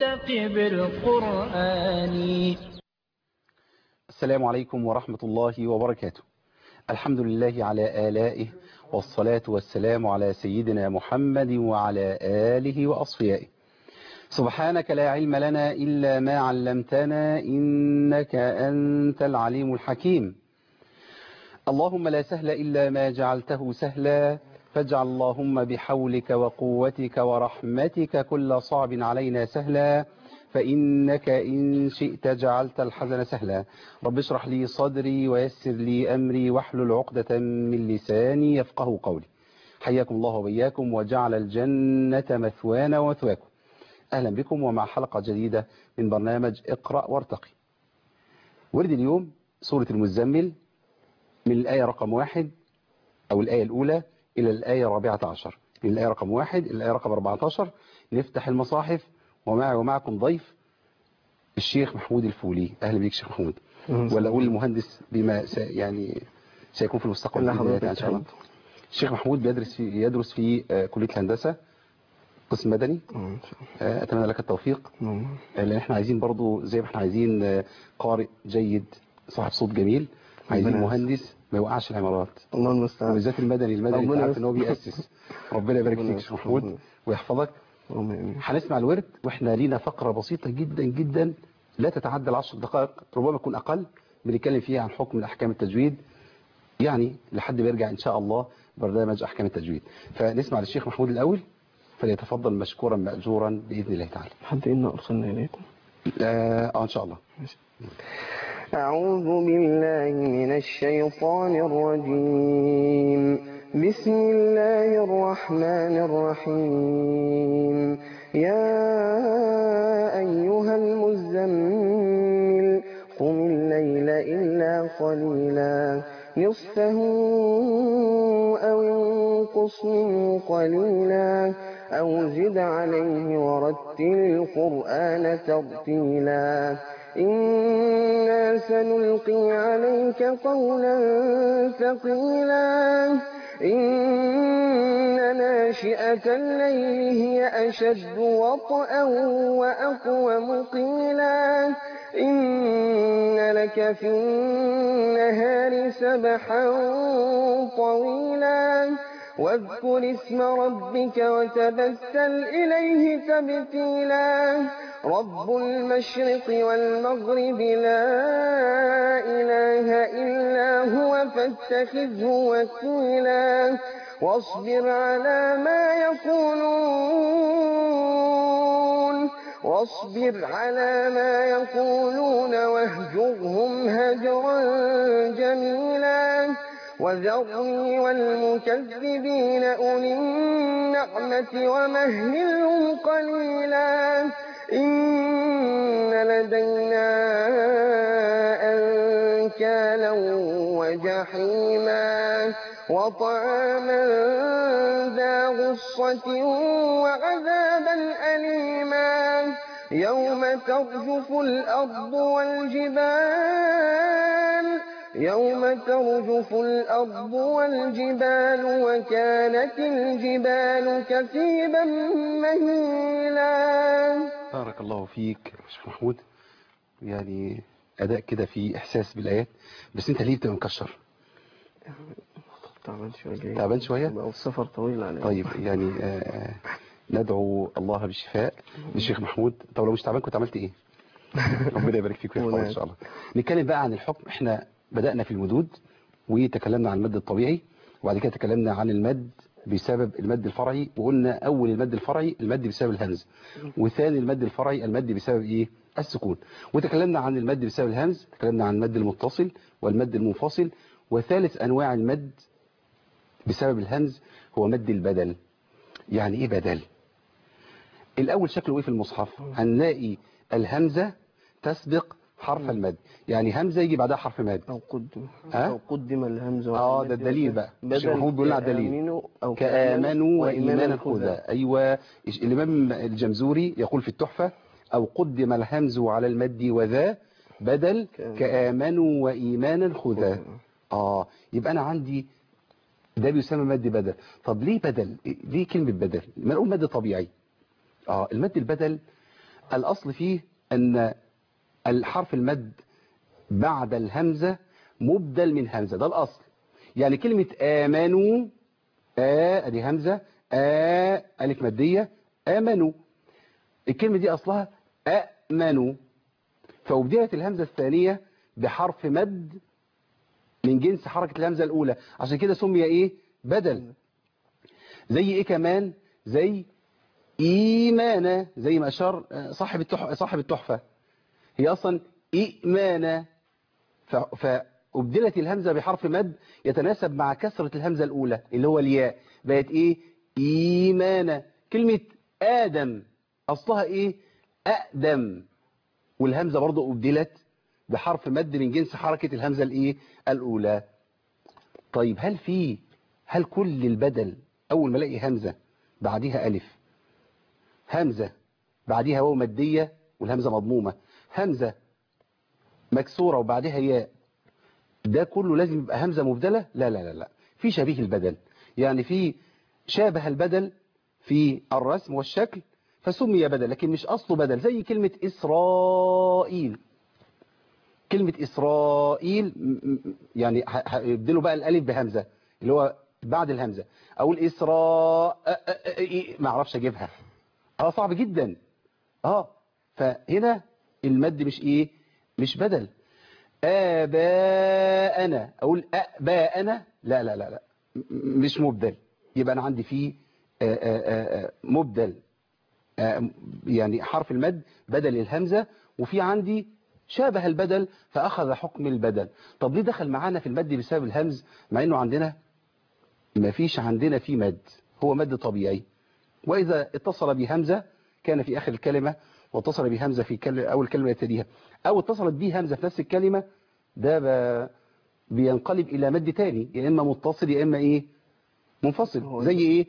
بالقرآن السلام عليكم ورحمة الله وبركاته الحمد لله على آلائه والصلاة والسلام على سيدنا محمد وعلى آله وأصفيائه سبحانك لا علم لنا إلا ما علمتنا إنك أنت العليم الحكيم اللهم لا سهل إلا ما جعلته سهلا فاجعل اللهم بحولك وقوتك ورحمتك كل صعب علينا سهلا فإنك إن شئت جعلت الحزن سهلا رب اشرح لي صدري ويسر لي أمري واحلل عقدة من لساني يفقه قولي حياكم الله وبياكم وجعل الجنة مثوانا ومثواكم أهلا بكم ومع حلقة جديدة من برنامج اقرأ وارتقي ورد اليوم سورة المزمل من الآية رقم واحد أو الآية الأولى إلى الآية الرابعة عشر من الآية رقم واحد إلى الآية رقم 14 نفتح المصاحف ومعي ومعكم ضيف الشيخ محمود الفولي أهلا بيك شيخ محمود ولا أقول المهندس بما س... يعني سيكون في المستقبل لا بإذن الله تعالى إن شاء الله حضرتك الشيخ محمود بيدرس في يدرس في آه، كلية الهندسة قسم مدني آه، أتمنى لك التوفيق آه، لأن احنا عايزين برضو زي ما احنا عايزين آه، قارئ جيد صاحب صوت جميل عايزين ربنا مهندس ما يوقعش العمارات الله المستعان وبالذات المدني المدني انت ربنا عارف ان هو يستر. بيأسس ربنا يبارك ربنا فيك يا يستر. شيخ محمود ربنا ويحفظك اللهم آمين. هنسمع الورد واحنا لينا فقرة بسيطة جدا جدا لا تتعدى العشر دقائق ربما تكون أقل بنتكلم فيها عن حكم من أحكام التجويد يعني لحد ما يرجع إن شاء الله برنامج أحكام التجويد فنسمع للشيخ محمود الأول فليتفضل مشكورا مأجورا بإذن الله تعالى حد إنا أرسلنا إليكم آه, آه إن شاء الله أعوذ بالله من الشيطان الرجيم بسم الله الرحمن الرحيم يا أيها المزمل قم الليل إلا قليلا نصفه أو انقص منه قليلا أو زد عليه ورتل القرآن ترتيلا إنا سنلقي عليك قولا ثقيلا إن ناشئة الليل هي أشد وطئا وأقوم قيلا إن لك في النهار سبحا طويلا واذكر اسم ربك وتبتل إليه تبتيلا رب المشرق والمغرب لا إله إلا هو فاتخذه وكيلا واصبر على ما يقولون واصبر على ما يقولون واهجرهم هجرا جميلا وذرني والمكذبين أولي النعمة ومهلهم قليلا إن لدينا أنكالا وجحيما وطعاما ذا غصة وعذابا أليما يوم ترجف الأرض والجبال يوم ترجف الأرض والجبال وكانت الجبال كثيبا مهيلا بارك الله فيك يا شيخ محمود يعني أداء كده في إحساس بالآيات بس أنت ليه بتبقى مكشر تعبان شوية جاي تعبان شوية بقى السفر طويل عليك طيب يعني آه، ندعو الله بالشفاء للشيخ محمود طب لو مش تعبان كنت عملت ايه ربنا يبارك فيك ويحفظك ان شاء الله نتكلم بقى عن الحكم احنا بدأنا في المدود وتكلمنا عن المد الطبيعي وبعد كده تكلمنا عن المد بسبب المد الفرعي وقلنا اول المد الفرعي المد بسبب الهمز وثاني المد الفرعي المد بسبب ايه السكون وتكلمنا عن المد بسبب الهمز تكلمنا عن المد المتصل والمد المنفصل وثالث انواع المد بسبب الهمز هو مد البدل يعني ايه بدل الاول شكله ايه في المصحف هنلاقي الهمزة تسبق حرف المد يعني همزة يجي بعدها حرف مد أو قدم ها؟ أو قدم الهمزة اه والمد ده الدليل بقى الشيخ بدل محمود بيقول لنا على الدليل كآمنوا أو كآمنوا وإيمانا خذا خذا أيوة الإمام الجمزوري يقول في التحفة أو قدم الهمز على المد وذا بدل كآمنوا وإيمانا خذا آه يبقى أنا عندي ده بيسمى مد بدل طب ليه بدل ليه كلمة بدل ما نقول مد طبيعي آه المد البدل الأصل فيه أن الحرف المد بعد الهمزة مبدل من همزة ده الأصل يعني كلمة آمنوا آ دي همزة آ ألف مادية آمنوا الكلمة دي أصلها أأمنوا فأبدلت الهمزة الثانية بحرف مد من جنس حركة الهمزة الأولى عشان كده سمي إيه بدل زي إيه كمان زي إيمانا زي ما أشار صاحب التحفة, صاحب التحفة هي أصلا إيمانا فأبدلت الهمزة بحرف مد يتناسب مع كسرة الهمزة الأولى اللي هو الياء بقت إيه إيمانا كلمة آدم أصلها إيه أقدم والهمزة برضو أبدلت بحرف مد من جنس حركة الهمزة الإيه الأولى طيب هل في هل كل البدل أول ما الاقي همزة بعديها ألف همزة بعديها واو مادية والهمزة مضمومة همزة مكسورة وبعدها ياء ده كله لازم يبقى همزة مبدلة لا لا لا لا في شبيه البدل يعني في شابه البدل في الرسم والشكل فسمي بدل لكن مش أصله بدل زي كلمة إسرائيل كلمة إسرائيل يعني هيبدلوا بقى الألف بهمزة اللي هو بعد الهمزة أو الإسراء ما أعرفش أجيبها اه صعب جدا اه فهنا المد مش ايه مش بدل آباءنا أقول أباءنا لا لا لا لا مش مبدل يبقى أنا عندي فيه آآ آآ مبدل آآ يعني حرف المد بدل الهمزة وفي عندي شابه البدل فأخذ حكم البدل طب ليه دخل معانا في المد بسبب الهمز مع أنه عندنا ما فيش عندنا فيه مد هو مد طبيعي وإذا اتصل بهمزة كان في آخر الكلمة واتصل بهمزة في أول كلمة يتليها أو اتصلت به همزة في نفس الكلمة ده بينقلب إلى مد تاني يا إما متصل يا إما إيه منفصل زي إيه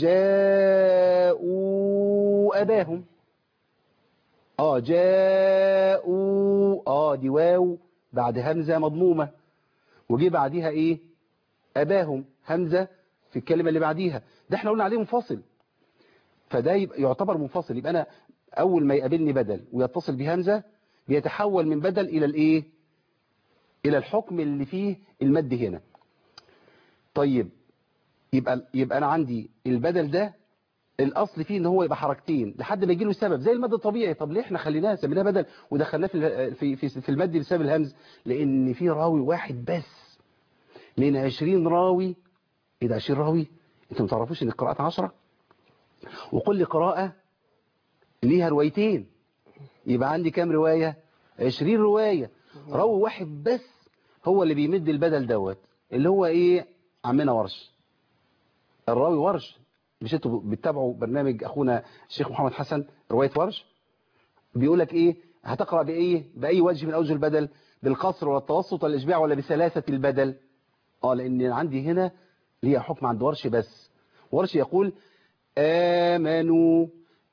وجاءوا أباهم آه جاءوا آه دي واو بعد همزة مضمومة وجي بعديها إيه أباهم همزة في الكلمة اللي بعديها ده احنا قلنا عليه منفصل فده يعتبر منفصل يبقى أنا أول ما يقابلني بدل ويتصل بهمزة بيتحول من بدل إلى الإيه إلى الحكم اللي فيه المد هنا طيب يبقى يبقى أنا عندي البدل ده الأصل فيه إن هو يبقى حركتين لحد ما يجي له سبب زي المد الطبيعي طب ليه احنا خليناه سميناه بدل ودخلناه في في في, في المد بسبب الهمز لأن في راوي واحد بس من 20 راوي إيه ده 20 راوي انتوا ما تعرفوش ان القراءات 10 وكل قراءة ليها روايتين يبقى عندي كام رواية 20 رواية راوي واحد بس هو اللي بيمد البدل دوت اللي هو ايه عمنا ورش الراوي ورش مش انتوا بتتابعوا برنامج اخونا الشيخ محمد حسن رواية ورش بيقول لك ايه هتقرأ بايه باي وجه من اوجه البدل بالقصر ولا التوسط ولا الاشباع ولا بثلاثة البدل اه لان عندي هنا ليها حكم عند ورش بس ورش يقول آمنوا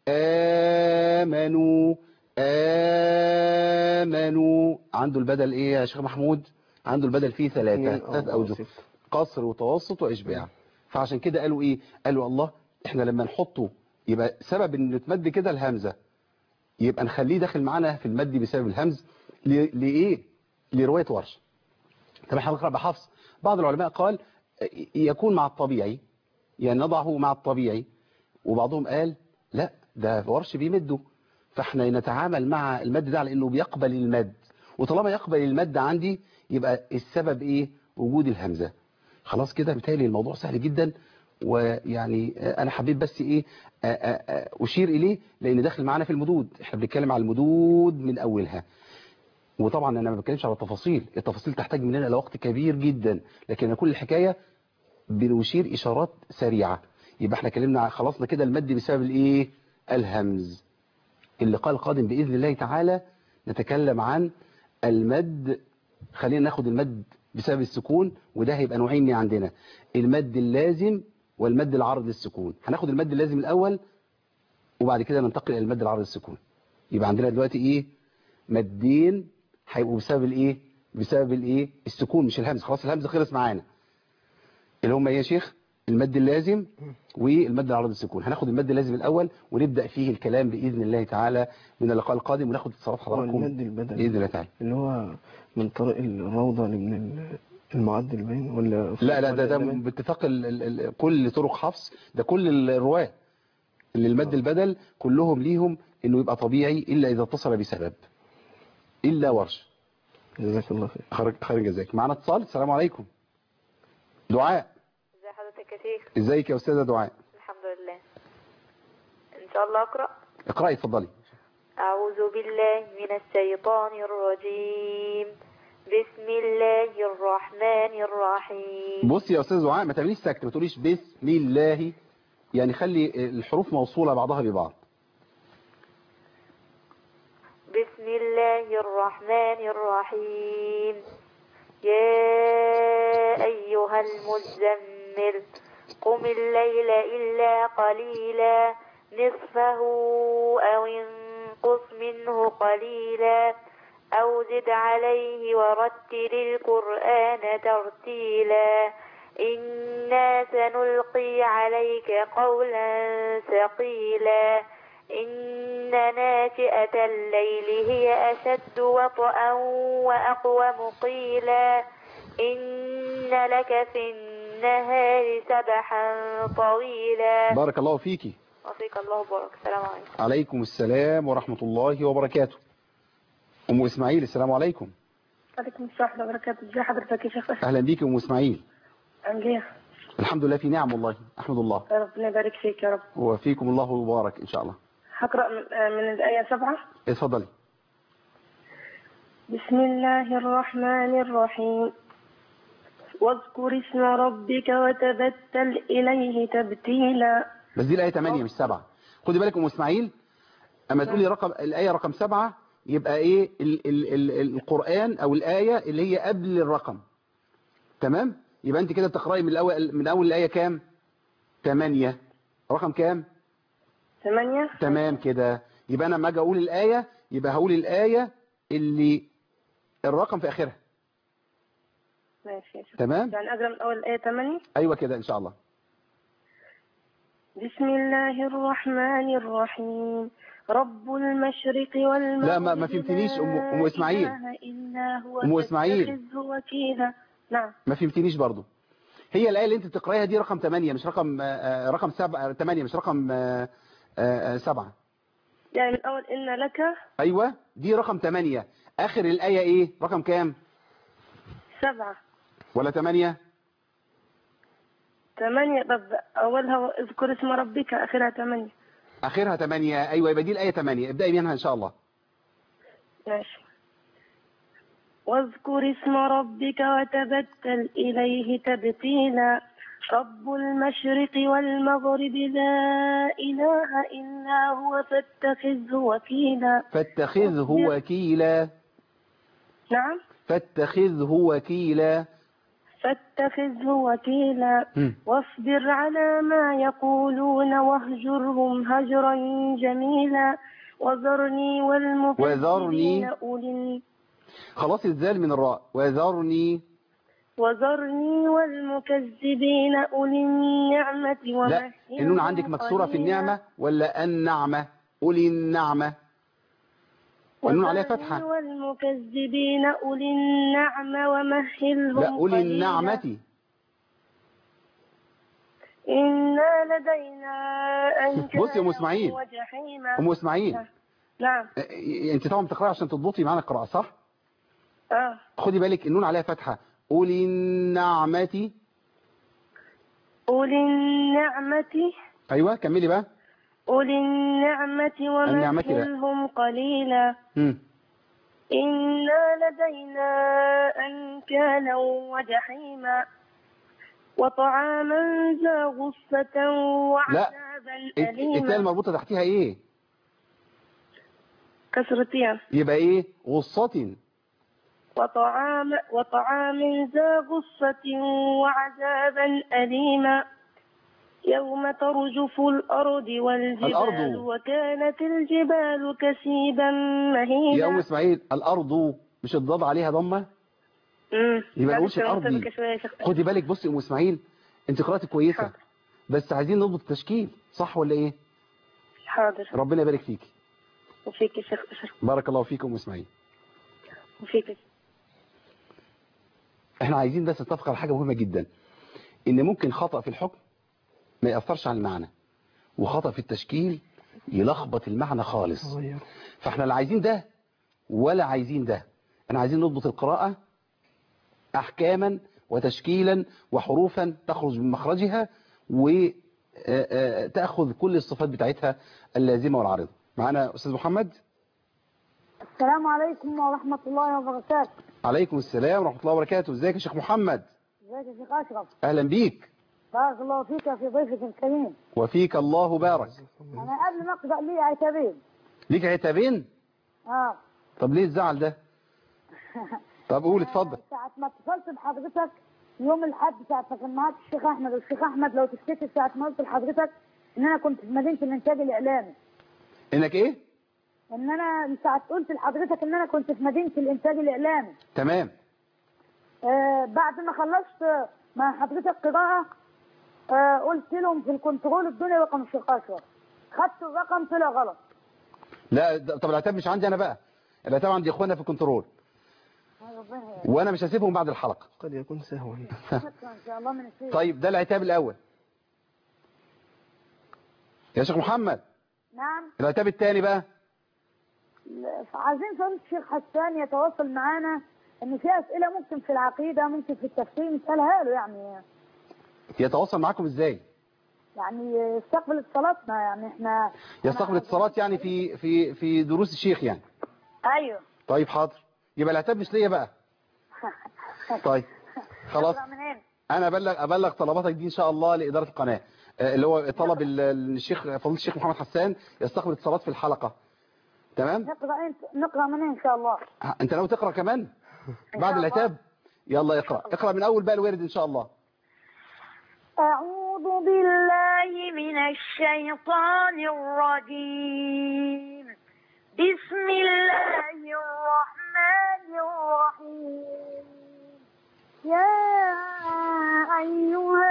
آمنوا آمنوا عنده البدل ايه يا شيخ محمود عنده البدل فيه ثلاثة ثلاث أوجه قصر وتوسط وإشباع فعشان كده قالوا ايه قالوا الله احنا لما نحطه يبقى سبب ان تمد كده الهمزة يبقى نخليه داخل معانا في المد بسبب الهمز لإيه لرواية ورش طب احنا هنقرأ بحفص بعض العلماء قال يكون مع الطبيعي يعني نضعه مع الطبيعي وبعضهم قال لا ده ورش بيمده فاحنا نتعامل مع المد ده على انه بيقبل المد وطالما يقبل المد عندي يبقى السبب ايه وجود الهمزة خلاص كده بتهيألي الموضوع سهل جدا ويعني انا حبيت بس ايه اشير اليه لان داخل معانا في المدود احنا بنتكلم على المدود من اولها وطبعا انا ما بتكلمش على التفاصيل التفاصيل تحتاج مننا لوقت كبير جدا لكن كل الحكاية بنشير اشارات سريعة يبقى احنا اتكلمنا خلصنا كده المد بسبب الايه الهمز اللقاء القادم بإذن الله تعالى نتكلم عن المد خلينا ناخد المد بسبب السكون وده هيبقى نوعين عندنا المد اللازم والمد العرض السكون هناخد المد اللازم الأول وبعد كده ننتقل إلى المد العرض السكون يبقى عندنا دلوقتي إيه مدين هيبقوا بسبب الإيه بسبب الإيه السكون مش الهمز خلاص الهمز خلص معانا اللي هم إيه يا شيخ المد اللازم والمد العرض السكون هناخد المد اللازم الأول ونبدأ فيه الكلام بإذن الله تعالى من اللقاء القادم وناخد اتصالات هو حضراتكم المد البدني بإذن الله تعالى اللي هو من طريق الروضة لابن ال- المعدل باين ولا لا لا ده ولا ده باين؟ باتفاق ال ال ال كل طرق حفص ده كل الرواة اللي المد البدل كلهم ليهم انه يبقى طبيعي الا اذا اتصل بسبب الا ورش جزاك الله خير خير خير جزاك معنا اتصال السلام عليكم دعاء ازي حضرتك يا شيخ ازيك يا استاذه دعاء الحمد لله ان شاء الله اقرا اقراي اتفضلي اعوذ بالله من الشيطان الرجيم بسم الله الرحمن الرحيم بصي يا استاذ دعاء ما تعمليش سكت ما تقوليش بسم الله يعني خلي الحروف موصوله بعضها ببعض بسم الله الرحمن الرحيم يا أيها المزمل قم الليل إلا قليلا نصفه أو انقص منه قليلا أو زد عليه ورتل القرآن ترتيلا إنا سنلقي عليك قولا ثقيلا إن ناشئة الليل هي أشد وطئا وأقوم قيلا إن لك في النهار سبحا طويلا بارك الله فيكي وفيك الله بارك السلام عليكم عليكم السلام ورحمه الله وبركاته ام اسماعيل السلام عليكم عليكم السلام ورحمة الله وبركاته ازي حضرتك يا شيخ اهلا بيك يا ام اسماعيل عامل ايه الحمد لله في نعم والله احمد الله يا ربنا يبارك فيك يا رب وفيكم الله وبارك ان شاء الله هقرأ من, آه، من الآية سبعة اتفضلي بسم الله الرحمن الرحيم واذكر اسم ربك وتبتل إليه تبتيلا بس دي الآية 8 مش 7 خدي بالك أم إسماعيل أما تقولي رقم الآية رقم 7 يبقى إيه ال ال ال القرآن أو الآية اللي هي قبل الرقم تمام يبقى أنت كده بتقرأي من الأول من أول الآية كام 8 رقم كام ثمانية تمام كده يبقى أنا لما أجي أقول الآية يبقى هقول الآية اللي الرقم في آخرها ماشي يا شيخ تمام يعني أقرأ من أول الآية ثمانية أيوة كده إن شاء الله بسم الله الرحمن الرحيم رب المشرق والمغرب لا، ما- ما فهمتنيش أم- أم لا إسماعيل. إله إلا هو أم إسماعيل. فاتخذه وكيلا نعم ما فهمتنيش برضو هي الآية اللي انت بتقرايها دي رقم 8 مش رقم آه، آه، رقم 7 8 مش رقم 7 يعني من أول إن لك ايوه دي رقم 8 اخر الآية ايه رقم كام سبعة ولا 8 ثمانية طب أولها اذكر اسم ربك آخرها ثمانية اخرها 8 ايوه يبقى دي الآية 8 ابدأي منها ان شاء الله ماشي واذكر اسم ربك وتبتل إليه تبتيلا رب المشرق والمغرب لا إله إلا هو فاتخذه وكيلا فاتخذه وكيلا نعم فاتخذه وكيلا فاتخذه وكيلا مم. واصبر على ما يقولون واهجرهم هجرا جميلا وذرني والمكذبين وذرني. أولي خلاص الزال من الراء وذرني وذرني والمكذبين أولي النعمة لا ومهلهم النون عندك مكسورة في قليلا. النعمة ولا النعمة قولي النعمة النون عليها وذرني فتحة والمكذبين أولي النعمة ومهلهم لا قولي قليلا. النعمة إنا لدينا أنكالا بصي يا أم إسماعيل. وجحيما ام اسماعيل نعم إيه، انت طبعا بتقراي عشان تضبطي معانا القراءة صح آه. خدي بالك النون عليها فتحة قولي النعمة أولي النعمة ايوه كملي بقى أولي النعمة النعمة لا. ومهلهم قليلا مم. إنا لدينا أنكالا وجحيما وطعاما ذا غصة وعذابا الت- التاء أليما المربوطة تحتها ايه كسرتين يبقى ايه غصة وطعام وطعام ذا غصة وعذابا أليما يوم ترجف الأرض والجبال الأرض. وكانت الجبال كثيبا يا ام مهيلا اسماعيل الارض مش الضاد عليها ضمة مم. يبقى لا، نقولش لسه الأرض متفقة شوية يا شيخ. خدي بالك بصي يا ام اسماعيل انت قراءتك كويسة حاضر. بس عايزين نضبط التشكيل صح ولا ايه حاضر ربنا يبارك فيك وفيك يا شيخ بشر بارك الله فيكم اسماعيل وفيك يا شيخ. احنا عايزين بس نتفق على حاجة مهمة جدا ان ممكن خطأ في الحكم ما يأثرش على المعنى وخطأ في التشكيل يلخبط المعنى خالص غير فاحنا لا عايزين ده ولا عايزين ده احنا عايزين نضبط القراءة احكاما وتشكيلا وحروفا تخرج من مخرجها وتأخذ كل الصفات بتاعتها اللازمة والعارضة معنا أستاذ محمد السلام عليكم ورحمة الله وبركاته عليكم السلام ورحمة الله وبركاته ازيك يا شيخ محمد ازيك يا شيخ أشرف أهلا بيك بارك الله فيك في ضيفك الكريم وفيك الله بارك أنا قبل ما أقرأ لي عتابين ليك عتابين آه طب ليه الزعل ده طب قول اتفضل ساعة ما اتصلت بحضرتك يوم الحد ساعة ما كان معاك الشيخ أحمد والشيخ أحمد لو تفتكر ساعة ما قلت لحضرتك إن أنا كنت في مدينة الإنتاج الإعلامي انك ايه إن أنا ساعة قلت لحضرتك إن أنا كنت في مدينة الإنتاج الإعلامي تمام آه بعد ما خلصت مع حضرتك قراءة آه قلت لهم في الكنترول الدنيا رقم الشيخ أشرف خدت الرقم طلع غلط لا ده- طب العتاب مش عندي انا بقى العتاب عند اخواننا في الكنترول ربنا يهديك. وانا مش هسيبهم بعد الحلقة قد يكون سهوا شكرا إن شاء الله من السيد طيب ده العتاب الاول يا شيخ محمد نعم العتاب الثاني بقى عايزين فضيلة الشيخ حسان يتواصل معانا ان في اسئله ممكن في العقيده ممكن في التفسير نسالها له يعني يتواصل معاكم ازاي يعني يستقبل اتصالاتنا يعني احنا يستقبل اتصالات يعني في في في دروس الشيخ يعني ايوه طيب حاضر يبقى العتاب مش ليا بقى طيب خلاص أقرأ منين؟ انا ابلغ ابلغ طلباتك دي ان شاء الله لاداره القناه آه، اللي هو طلب ال- الشيخ فضيله الشيخ محمد حسان يستقبل اتصالات في الحلقه تمام نقرا انت نقرا منين ان شاء الله ه- انت ناوي تقرا كمان إن بعد شاء الله. العتاب يلا اقرا اقرا من اول بقى الورد ان شاء الله أعوذ بالله من الشيطان الرجيم بسم الله الرحمن الرحيم يا أيها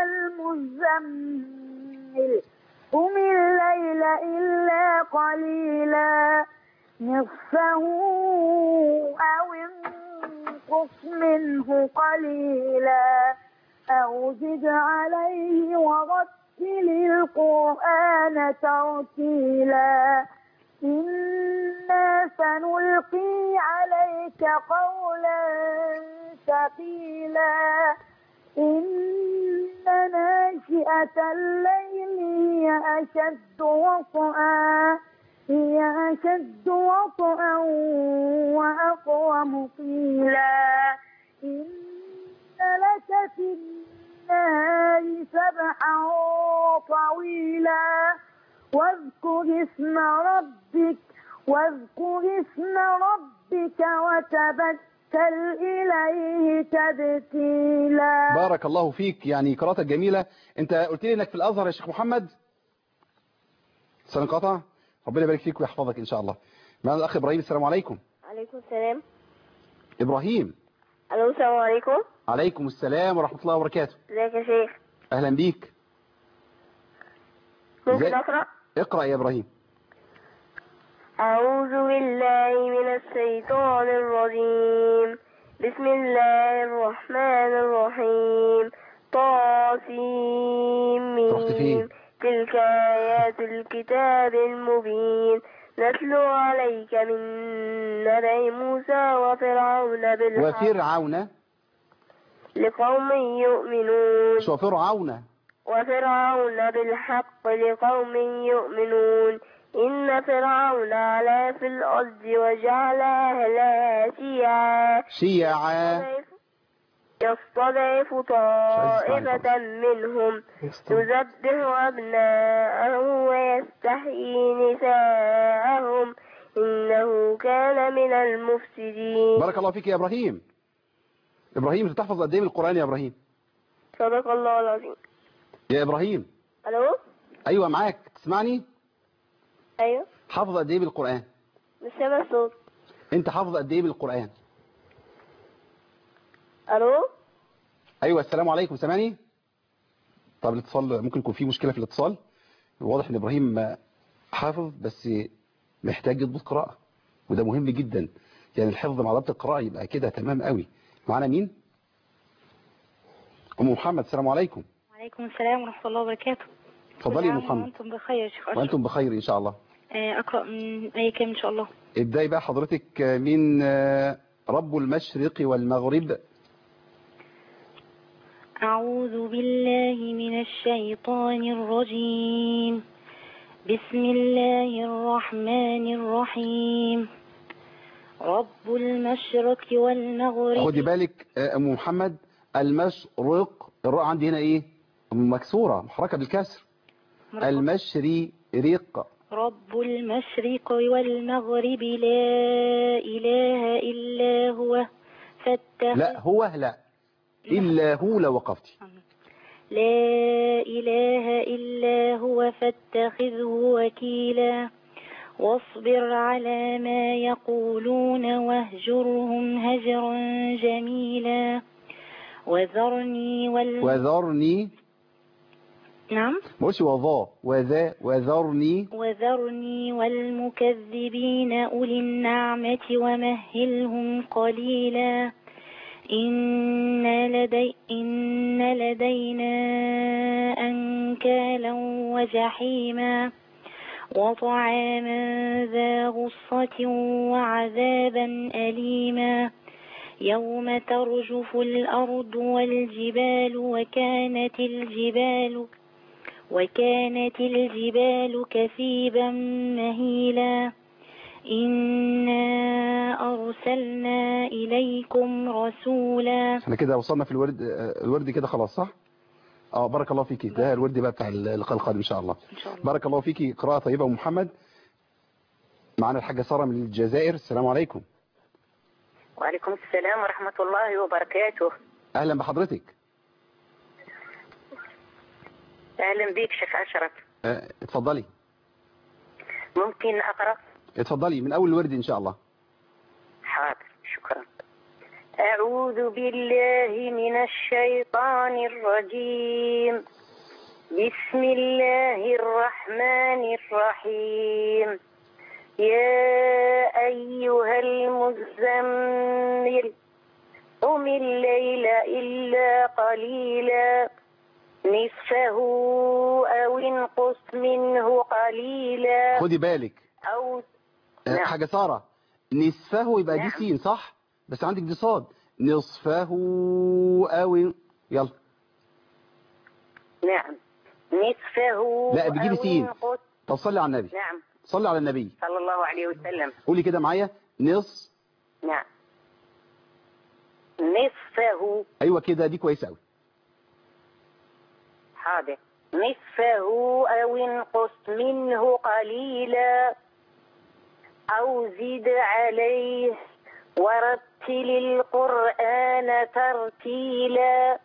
المزمل قم الليل إلا قليلا نصفه أو انقص منه قليلا أو زد عليه ورتل القرآن ترتيلا إنا سنلقي عليك قولا ثقيلا إن ناشئة الليل هي أشد وطئا هي أشد وطئا وأقوم قيلا إن لك في النهار سبحا طويلا واذكر اسم ربك واذكر اسم ربك وتبتل إليه تبتيلا بارك الله فيك يعني قراءتك جميله انت قلت لي انك في الازهر يا شيخ محمد سنقطع ربنا يبارك فيك ويحفظك ان شاء الله معنا الاخ ابراهيم السلام عليكم عليكم السلام ابراهيم الو السلام عليكم عليكم السلام ورحمه الله وبركاته ازيك يا شيخ اهلا بيك ممكن ازاي؟ اقرا اقرا يا ابراهيم أعوذ بالله من الشيطان الرجيم بسم الله الرحمن الرحيم طاسيم رحت فين؟ تلك آيات الكتاب المبين نتلو عليك من نبأ موسى وفرعون بالحق وفرعون لقوم يؤمنون شو فرعون وفرعون بالحق لقوم يؤمنون إن فرعون علا في الأرض وجعل أهلها شيعا شيعا يستضعف طائفة منهم يذبح أبناءهم ويستحيي نساءهم إنه كان من المفسدين بارك الله فيك يا ابراهيم ابراهيم انت تحفظ قد ايه من القران يا ابراهيم صدق الله العظيم يا ابراهيم ألو ايوه معاك تسمعني أيوه حافظ قد ايه من القران مش سامع الصوت انت حافظ قد ايه من القران ألو ايوه السلام عليكم سامعني طب الاتصال ممكن يكون في مشكلة في الاتصال واضح ان ابراهيم حافظ بس محتاج يضبط قراءة وده مهم جدا يعني الحفظ مع ضبط القراءة يبقى كده تمام قوي معانا مين ام محمد السلام عليكم وعليكم السلام ورحمة الله وبركاته اتفضلي يا ام كل عام محمد وأنتم بخير يا شيخ أشرف وانتم بخير ان شاء الله آه، أقرأ من أي كلام إن شاء الله ابداي بقى حضرتك من آه، رب المشرق والمغرب أعوذ بالله من الشيطان الرجيم بسم الله الرحمن الرحيم رب المشرق والمغرب خدي بالك آه، ام محمد المشرق الراء عندي هنا ايه مكسورة محركة بالكسر المشري رق رب المشرق والمغرب لا إله إلا هو فاتخذ لا هو لا إلا هو لو وقفتي لا إله إلا هو فاتخذه وكيلا واصبر على ما يقولون واهجرهم هجرا جميلا وذرني وال... وذرني نعم مش وضا وذا وذرني وذرني والمكذبين أولي النعمة ومهلهم قليلا إن, لدي إن لدينا أنكالا وجحيما وطعاما ذا غصة وعذابا أليما يوم ترجف الأرض والجبال وكانت الجبال وكانت الجبال كثيبا مهيلا إنا أرسلنا إليكم رسولا احنا كده وصلنا في الورد آه، الورد كده خلاص صح اه بارك الله فيكي ده الورد بقى بتاع اللقاء القادم ان شاء الله إن شاء الله بارك الله فيكي قراءة طيبة ام محمد معنا الحاجة سارة من الجزائر السلام عليكم وعليكم السلام ورحمة الله وبركاته اهلا بحضرتك أهلا بك شيخ أشرف آه، اتفضلي ممكن أقرأ اتفضلي من اول الورد ان شاء الله حاضر شكرا أعوذ بالله من الشيطان الرجيم بسم الله الرحمن الرحيم يا أيها المزمل قم الليل إلا قليلا نصفه أو انقص منه قليلا خدي بالك أو آه، نعم. حاجة سارة نصفه يبقى دي نعم. سين صح بس عندك دي صاد نصفه او يلا نعم نصفه لا، بيجيبي أو سين. انقص طب صلي على النبي نعم صلي على النبي صلى الله عليه وسلم قولي كده معايا نص نعم نصفه ايوه كده دي كويسه قوي حاضر نصفه أو انقص منه قليلا أو زد عليه ورتل القرآن ترتيلا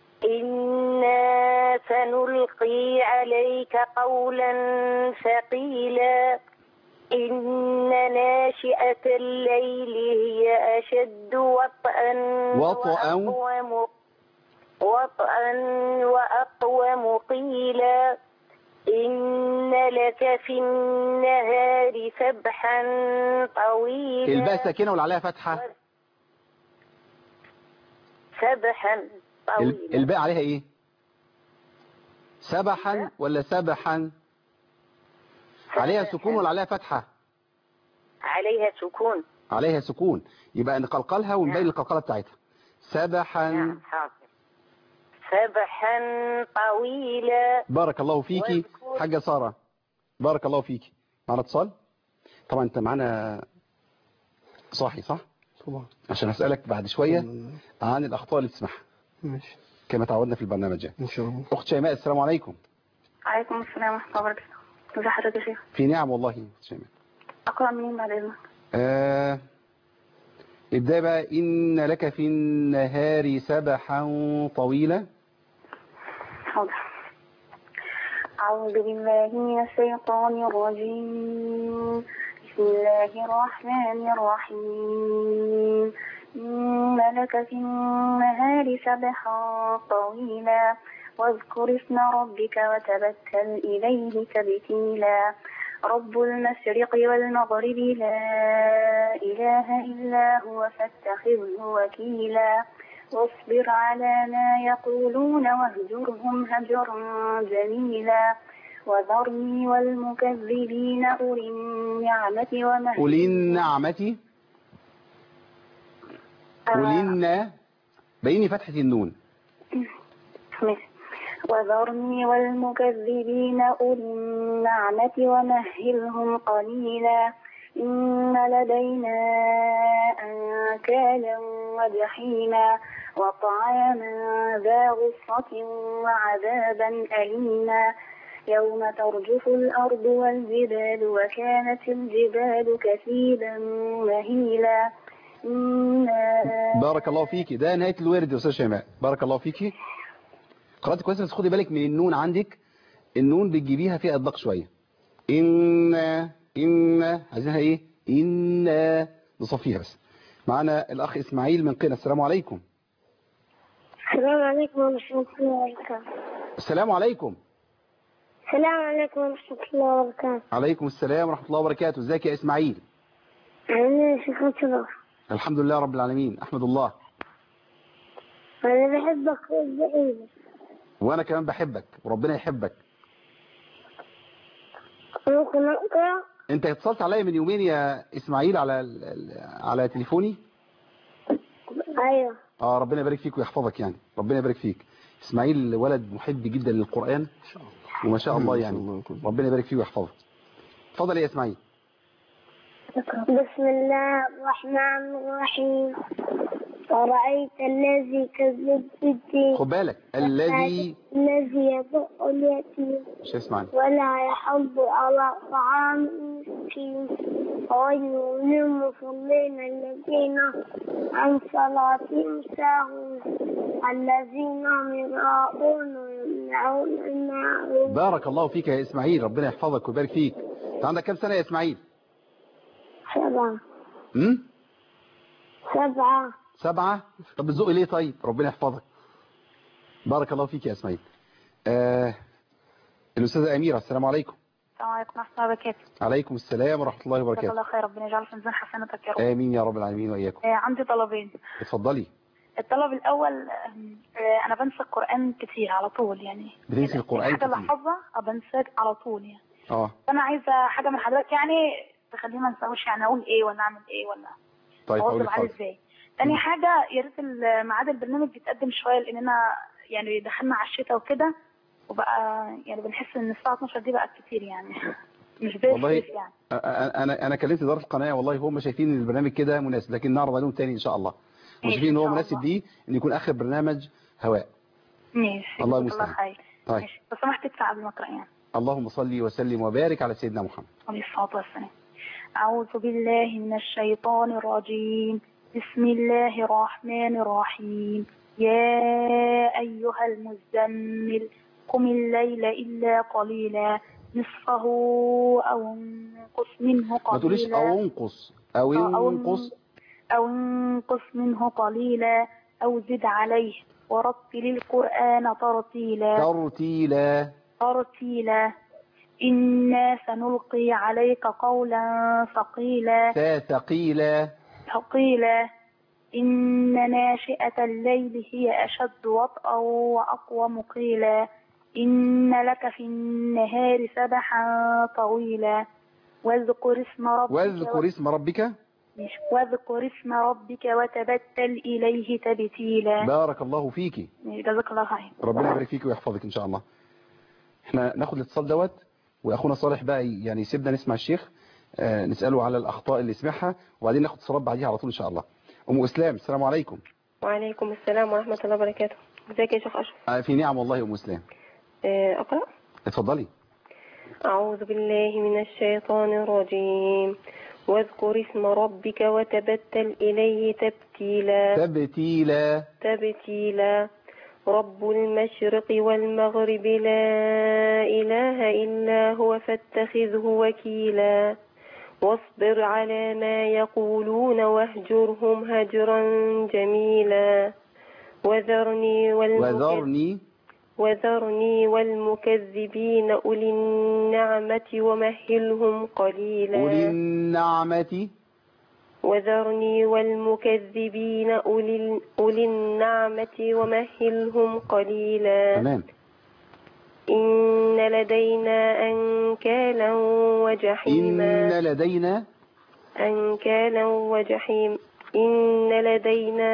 إنا سنلقي عليك قولا ثقيلا إن ناشئة الليل هي أشد وطئا وطئا. وأقوم وطئا وأقوم قيلا إن لك في النهار سبحا طويلا الباء ساكنه ولا عليها فتحه سبحا ال- طويلا الباء عليها ايه سبحا ولا سبحا عليها سكون ولا عليها فتحه عليها سكون عليها سكون يبقى نقلقلها ونبين نعم. القلقله بتاعتها سبحا نعم حاضر سبحا طويلا بارك الله فيكي واذكر- حاجه ساره بارك الله فيكي معنا اتصال طبعا انت معانا صاحي صح طبعا عشان اسالك بعد شويه عن الاخطاء اللي بتسمعها ماشي كما تعودنا في البرنامج يعني. ان شاء الله اخت شيماء السلام عليكم عليكم السلام ورحمة الله وبركاته ازي حضرتك يا شيخ في نعم والله يا أخت شيماء أقرأ منين بعد إذنك آه ابدأ بقى إن لك في النهار سبحا طويلا حاضر أعوذ بالله من الشيطان الرجيم بسم الله الرحمن الرحيم إن لك في النهار سبحا طويلا واذكر اسم ربك وتبتل إليه تبتيلا رب المشرق والمغرب لا إله إلا هو فاتخذه وكيلا واصبر على ما يقولون واهجرهم هجرا جميلا وذرني والمكذبين أولي النعمة ومهل أولي النعمة أولي النا بيني فتحة النون وذرني والمكذبين أولي النعمة ومهلهم قليلا إن لدينا أنكالا وجحيما وطعاما ذا غصة وعذابا أليما يوم ترجف الأرض والجبال وكانت الجبال كثيبا مهيلا إنا بارك الله فيكي ده نهاية الورد يا أستاذ شيماء بارك الله فيكي قرأت كويس بس خدي بالك من النون عندك النون بتجيبيها فيها إطلاق شوية إن إن عايزينها إيه إن نصفيها بس معانا الأخ إسماعيل من قنا السلام عليكم السلام عليكم ورحمة الله وبركاته السلام عليكم السلام عليكم ورحمة الله وبركاته عليكم السلام ورحمة الله وبركاته ازيك يا إسماعيل أنا شيخ الله الحمد لله رب العالمين أحمد الله أنا بحبك وبعيدك وأنا كمان بحبك وربنا يحبك ممكن أقرأ أنت اتصلت عليا من يومين يا إسماعيل على ال- ال- على تليفوني أيوه اه ربنا يبارك فيك ويحفظك يعني ربنا يبارك فيك اسماعيل ولد محب جدا للقرآن وما شاء الله يعني ربنا يبارك فيه ويحفظه اتفضل يا اسماعيل بسم الله الرحمن الرحيم أرأيت الذي كذب بالدين خد بالك الذي الذي يدع اليتيم مش اسمعني ولا يحض على طعام المسكين ويل للمصلين الذين عن صلاتهم ساهون الذين هم يراءون ويمنعون الماعون بارك الله فيك يا اسماعيل ربنا يحفظك ويبارك فيك انت عندك كام سنة يا اسماعيل سبعة امم سبعة سبعة طب بتزق ليه طيب ربنا يحفظك بارك الله فيك يا اسماعيل آه الأستاذة أميرة السلام عليكم السلام عليكم ورحمة الله وبركاته عليكم السلام ورحمة الله جزاك وبركاته الله خير ربنا يجعل في ميزان حسناتك يا رب آمين يا رب العالمين وإياكم آه، عندي طلبين اتفضلي الطلب الأول آم، آه، أنا بنسى القرآن كتير على طول يعني بتنسي القرآن الحاجة اللي كتير حافظها آه، بنساه على طول يعني اه فأنا عايزة حاجة من حضرتك يعني تخليني ما انساهوش يعني أقول إيه ولا أعمل إيه ولا طيب هقول أواظب لك عليه حاضر إزاي تاني حاجة يا ريت ال- ميعاد البرنامج يتقدم شوية لأننا يعني دخلنا على الشتاء وكده وبقى يعني بنحس إن الساعة 12 دي بقت كتير يعني مش زي والله الصيف يعني أ- انا انا كلمت اداره القناه والله هم شايفين ان البرنامج كده مناسب لكن نعرض عليهم تاني ان شاء الله ماشي، وشايفين ان إن هو شاء مناسب الله. ليه ان يكون اخر برنامج هواء ماشي الله جزاك المستعان. خير طيب ماشي لو سمحت تدفع قبل ما أقرأ يعني اللهم صل وسلم وبارك على سيدنا محمد عليه الصلاة والسلام أعوذ بالله من الشيطان الرجيم بسم الله الرحمن الرحيم يا أيها المزمل قم الليل إلا قليلا نصفه أو انقص منه ما تقوليش قليلا او انقص او آه، أو انقص أو انقص منه قليلا أو زد عليه ورتل القرآن ترتيلا ترتيلا ترتيلا إنا سنلقي عليك قولا ثقيلا تا ثقيلا ثقيلا إن ناشئة الليل هي أشد وطئا وأقوم قيلا إن لك في النهار سبحا طويلا واذكر اسم ربك واذكر اسم ربك ماشي. واذكر اسم ربك وتبتل إليه تبتيلا بارك الله فيكي جزاك الله خير ربنا يبارك فيك ويحفظك ان شاء الله احنا ناخد الاتصال دوت واخونا صالح بقى يعني يسيبنا نسمع الشيخ آه، نساله على الاخطاء اللي سمعها وبعدين ناخد اتصالات بعديها على طول ان شاء الله ام اسلام السلام عليكم وعليكم السلام ورحمة الله وبركاته ازيك يا شيخ أشرف آه، في نعم والله يا ام اسلام آه، أقرأ اتفضلي أعوذ بالله من الشيطان الرجيم واذكر اسم ربك وتبتل إليه تبتيلا تبتيلا تبتيلا رب المشرق والمغرب لا إله إلا هو فاتخذه وكيلا واصبر على ما يقولون واهجرهم هجرا جميلا وذرني والمكذبين وذرني وذرني والمكذبين أولي النعمة ومهلهم قليلا أولي النعمة وذرني والمكذبين أولي, أولي النعمة ومهلهم قليلا تمام إن لدينا أنكالا وجحيما إن لدينا أنكالا وجحيم إن لدينا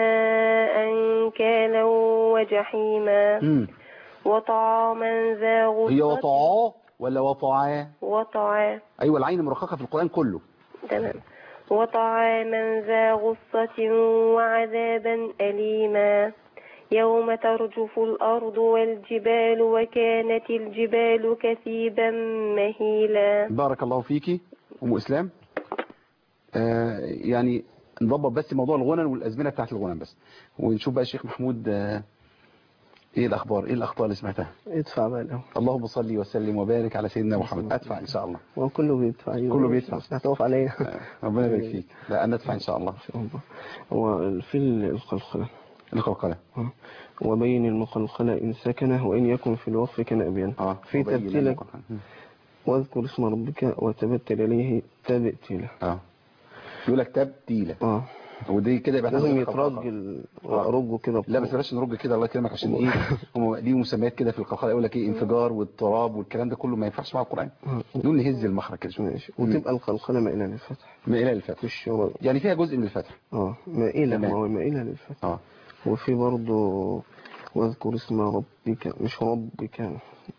أنكالا وجحيما مم. وطعاما ذا هي غصة وطعاه ولا وطعاه وطعا أيوة العين مرققة في القرآن كله تمام وطعاما ذا غصة وعذابا أليما يوم ترجف الأرض والجبال وكانت الجبال كثيبا مهيلا بارك الله فيكي أم إسلام آه يعني نضبط بس موضوع الغنى والأزمنة بتاعت الغنى بس ونشوف بقى الشيخ محمود آه ايه الاخبار ايه الاخطاء اللي سمعتها ادفع بقى الأول اللهم صل وسلم وبارك على سيدنا محمد ادفع ان شاء الله هو كله بيدفع كله بيدفع. مش هتقف عليا ربنا يبارك فيك لا انا ادفع ان شاء الله إن شاء الله هو في القلقلة القلقله وبين المقلقلة إن سكنه وإن يكن في الوقف كنأبيا اه في وبين تبتيلك المقلقلة. واذكر اسم ربك وتبتل إليه تبتيلا اه يقول لك تبتيله اه ودي كده يبقى احنا لازم عندنا خلقة. يترجل ورجه كده لا بس بلاش نرج كده الله يكرمك عشان ايه هم ليهم مسميات كده في القلقله يقول لك ايه انفجار واضطراب والكلام ده كله ما ينفعش مع القران نقول نهز المخرج كده شوية. ماشي وتبقى القلقلة مائلة للفتح مائله للفتح مش هو يعني فيها جزء من الفتح اه مائلة تمام. هو مائلة للفتح اه وفي برضه واذكر اسم ربك مش ربك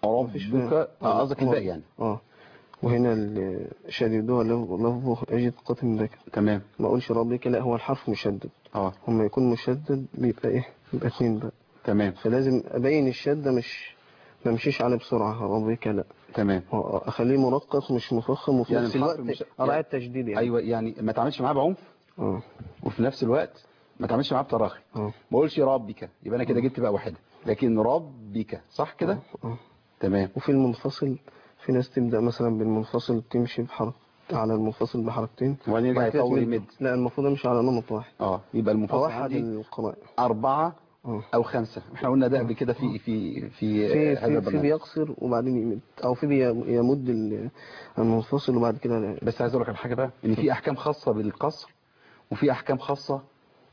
ربك اه قصدك الباقي يعني اه وهنا ال- شددوها لف- لفظه أجد قتم ذكر تمام ما أقولش ربك لا هو الحرف مشدد اه لما يكون مشدد بيبقى إيه بيبقى اتنين بقى تمام فلازم أبين الشدة مش ما امشيش عليه بسرعة ربك لا تمام هو أخليه مرقق مش مفخم وفي يعني نفس الحرف الوقت مش- أراعي يعني- التجديد يعني ايوه يعني ما تعملش معاه بعنف اه وفي نفس الوقت ما تعملش معاه بتراخي اه ما اقولش ربك يبقى انا كده جبت بقى واحده لكن ربك صح كده اه تمام وفي المنفصل في ناس تبدأ مثلا بالمنفصل تمشي بحرف على المنفصل بحركتين وبعدين يرجع وبعد كده يطول تمد. يمد لا المفروض امشي على نمط واحد اه يبقى المنفصل فواحد عندي القراء أربعة اه أو خمسة احنا قلنا ده قبل كده في في في, في هذا في, في البرنامج بيقصر وبعدين يمد او في بي- يمد ال- المنفصل وبعد كده لا. بس عايز اقول لك على حاجه بقى ان في احكام خاصه بالقصر وفي احكام خاصه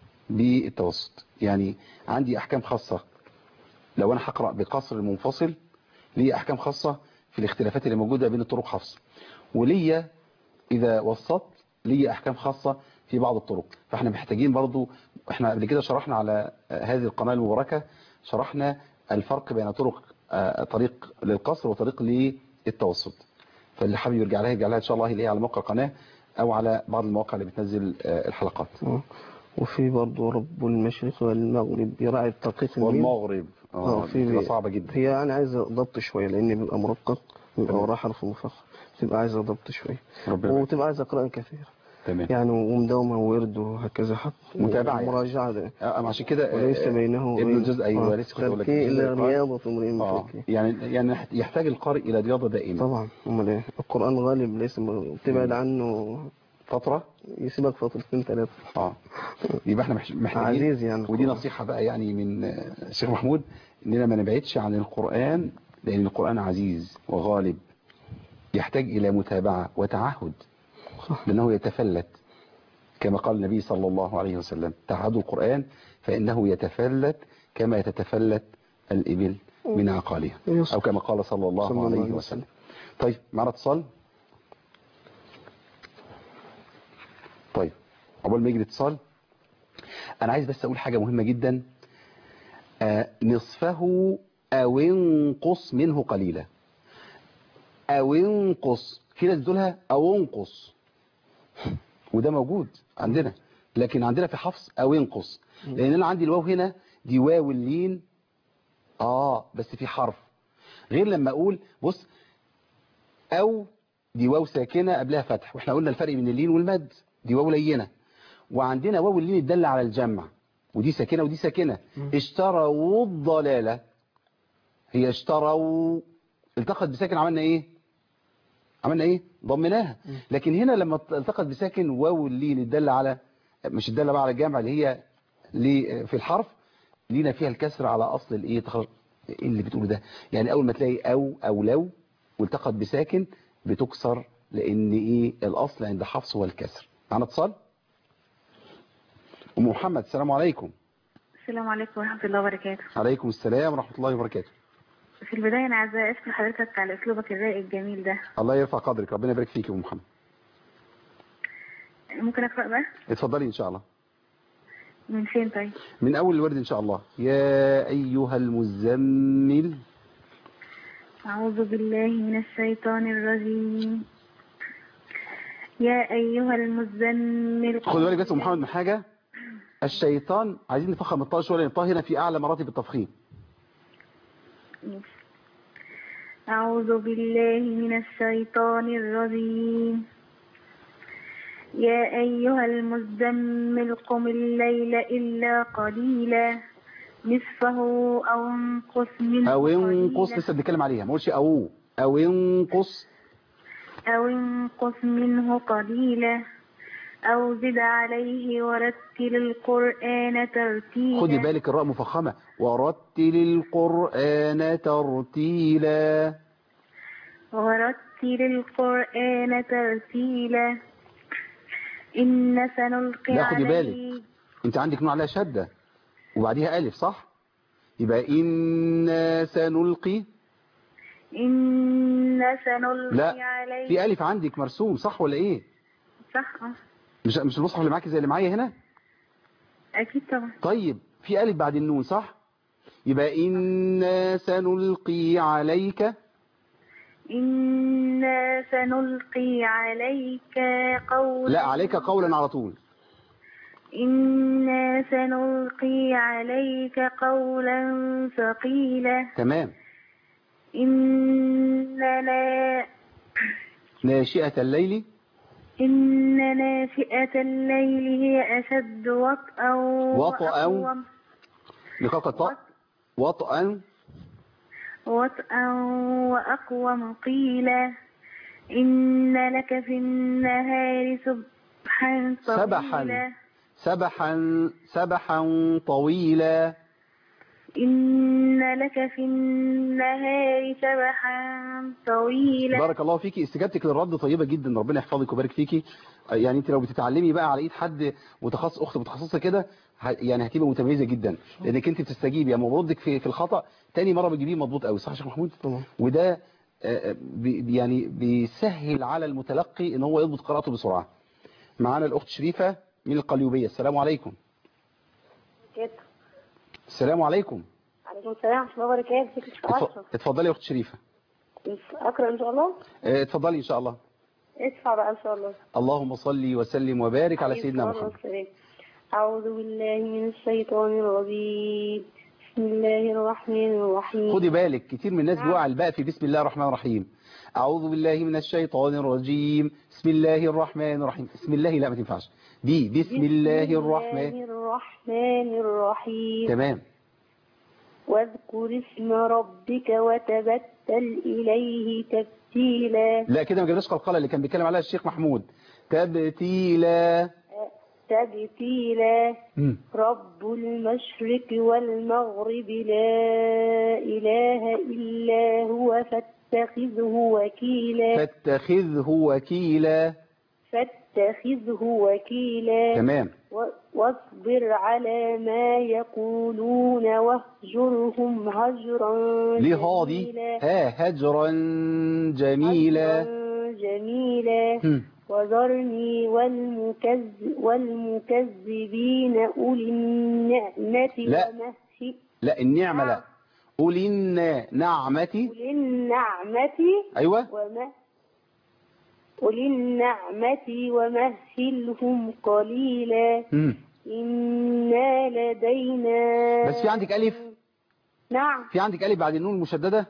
بالتوسط يعني عندي احكام خاصه لو انا هقرا بقصر المنفصل ليه احكام خاصه في الاختلافات اللي موجوده بين الطرق حفص وليا اذا وسطت ليا احكام خاصه في بعض الطرق فاحنا محتاجين برضو احنا قبل كده شرحنا على آه، هذه القناه المباركه شرحنا الفرق بين طرق آه، طريق للقصر وطريق للتوسط فاللي حابب يرجع لها يرجع لها ان شاء الله اللي هي على موقع القناه او على بعض المواقع اللي بتنزل آه، الحلقات اه وفي برضه رب المشرق والمغرب يراعي التدقيق الميم. والمغرب اه في بتبقى صعبه جدا هي يعني عايزه ضبط شويه لان بيبقى مرقق بيبقى تمام. وراه حرف مفخم بتبقى عايزه ضبط شويه ربنا يبارك. وبتبقى عايزه قراءه كثير تمام يعني ومداومه وورد وهكذا حق متابعة يعني. ومراجعه ده آه، عشان كده آه، وليس آه، بينه ابن وبين- الجزء ايوه آه، لسه كنت بقول لك تركي ابن الا الجزء القرآن. رياضه امرئ اه تركي يعني يعني يحتاج القارئ الى رياضه دائمه طبعا امال ايه القران غالب ليس م- تبعد عنه فتره يسيبك فترتين ثلاثه اه يبقى احنا مح- محتاجين عزيز يعني ودي القرآن. نصيحه بقى يعني من آه، الشيخ محمود اننا ما نبعدش عن القران لان القران عزيز وغالب يحتاج الى متابعه وتعهد لانه يتفلت كما قال النبي صلى الله عليه وسلم تعهدوا القران فانه يتفلت كما يتتفلت الابل من عقالها او كما قال صلى الله صلى الله عليه عليه وسلم طيب معنا اتصال طيب عقبال ما يجي الاتصال انا عايز بس اقول حاجه مهمه جدا آه نصفه او انقص منه قليلا او انقص في ناس بتقولها او انقص وده موجود عندنا لكن عندنا في حفص او انقص لان انا عندي الواو هنا دي واو اللين اه بس في حرف غير لما اقول بص او دي واو ساكنه قبلها فتح واحنا قلنا الفرق بين اللين والمد دي واو لينه وعندنا واو اللين تدل على الجمع ودي ساكنه ودي ساكنه اشتروا الضلاله هي اشتروا التقت بساكن عملنا ايه عملنا ايه ضمناها لكن هنا لما التقت بساكن واو اللين تدل على مش تدل بقى على الجمع اللي هي لي- في الحرف لينا فيها الكسر على اصل الايه تخرج ايه اللي بتقوله ده يعني اول ما تلاقي او او لو والتقت بساكن بتكسر لان ايه الاصل عند حفص هو الكسر معنا اتصال ام محمد السلام عليكم السلام عليكم ورحمة الله وبركاته عليكم السلام ورحمه الله وبركاته في البداية أنا عايزة أشكر حضرتك على أسلوبك الرايق الجميل ده الله يرفع قدرك ربنا يبارك فيك يا ام محمد ممكن أقرأ بقى اتفضلي ان شاء الله من فين طيب من اول الورد ان شاء الله يا ايها المزمل أعوذ بالله من الشيطان الرجيم يا أيها المزمل خد بالك بس يا أم محمد من حاجه الشيطان عايزين نفخم الطاء شويه لان الطاء هنا في اعلى مراتب التفخيم أعوذ بالله من الشيطان الرجيم يا أيها المزمل قم الليل إلا قليلا نصفه أو انقص منه او انقص قليلا لسه بنتكلم عليها ما قولش او او انقص أو انقص منه قليلا أو زد عليه ورتل القرآن ترتيلا خدي بالك الراء مفخمه ورتل القران ترتيلا ورتل القرآن ترتيلا إن سنلقي لا خدي عليه بالك انت عندك نوع عليها شده وبعديها الف صح يبقى إنا سنلقي إن سنلقي لا عليه في ألف عندك مرسوم صح ولا إيه صح آه. مش مش المصحف اللي معاكي زي اللي معايا هنا أكيد طبعا طيب في ألف بعد النون صح يبقى إنا سنلقي عليك إنا سنلقي عليك قولا لا عليك قولا على طول إنا سنلقي عليك قولا ثقيلا تمام إننا ناشئة الليل إن ناشئة الليل هي أشد وطئا وطئا. وأقوم لقاق الطاء وطئا وطئا وأقوم قيلا إن لك في النهار سبحا سبحا طويلا سبحا سبحا طويلا إن لك في النهار سبحا طويلا بارك الله فيكي استجابتك للرد طيبة جدا ربنا يحفظك ويبارك فيكي يعني انت لو بتتعلمي بقى على ايد حد متخصص اخت متخصصة كده ه- يعني هتبقى متميزة جدا لانك انت بتستجيبي اما بردك في في الخطأ تاني مرة بتجيبيه مضبوط قوي صح يا شيخ محمود طبعا وده آه، آه، بي- يعني بيسهل على المتلقي ان هو يضبط قراءته بسرعة معانا الاخت شريفة من القليوبية السلام عليكم السلام عليكم عليكم السلام ورحمة الله وبركاته ازيك يا شيخ اتف- أشرف اتفضلي يا اخت شريفة أقرأ إن شاء الله آه، اتفضلي ان شاء الله ادفع بقى إن شاء الله اللهم صل وسلم وبارك على عليه سيدنا الصلاة محمد والسلام. أعوذ بالله من الشيطان الرجيم بسم الله الرحمن الرحيم خدي بالك كتير من الناس نعم. بيقع الباء في بسم الله الرحمن الرحيم أعوذ بالله من الشيطان الرجيم بسم الله الرحمن الرحيم بسم الله لا ما تنفعش دي بسم الله الرحمن بسم الله الرحمن الرحيم تمام واذكر اسم ربك وتبتل إليه تبتيلا لا كده ما جبناش قلقلة اللي كان بيتكلم عليها الشيخ محمود تبتيلا تبتيلا مم. رب المشرق والمغرب لا إله إلا هو فاتخذه وكيلا فاتخذه وكيلا فاتخذه وكيلا تمام و- واصبر على ما يقولون واهجرهم هجرا ليه هادي جميلا ها هجرا جميلا هجرا جميلا مم. وذرني والمكذب والمكذبين أولي النعمة لا. ومهل لا النعمة لا أولي النعمة أولي النعمة أيوة وما أولي النعمة ومهلهم قليلا مم. إنا لدينا بس في عندك ألف نعم في عندك ألف بعد النون المشددة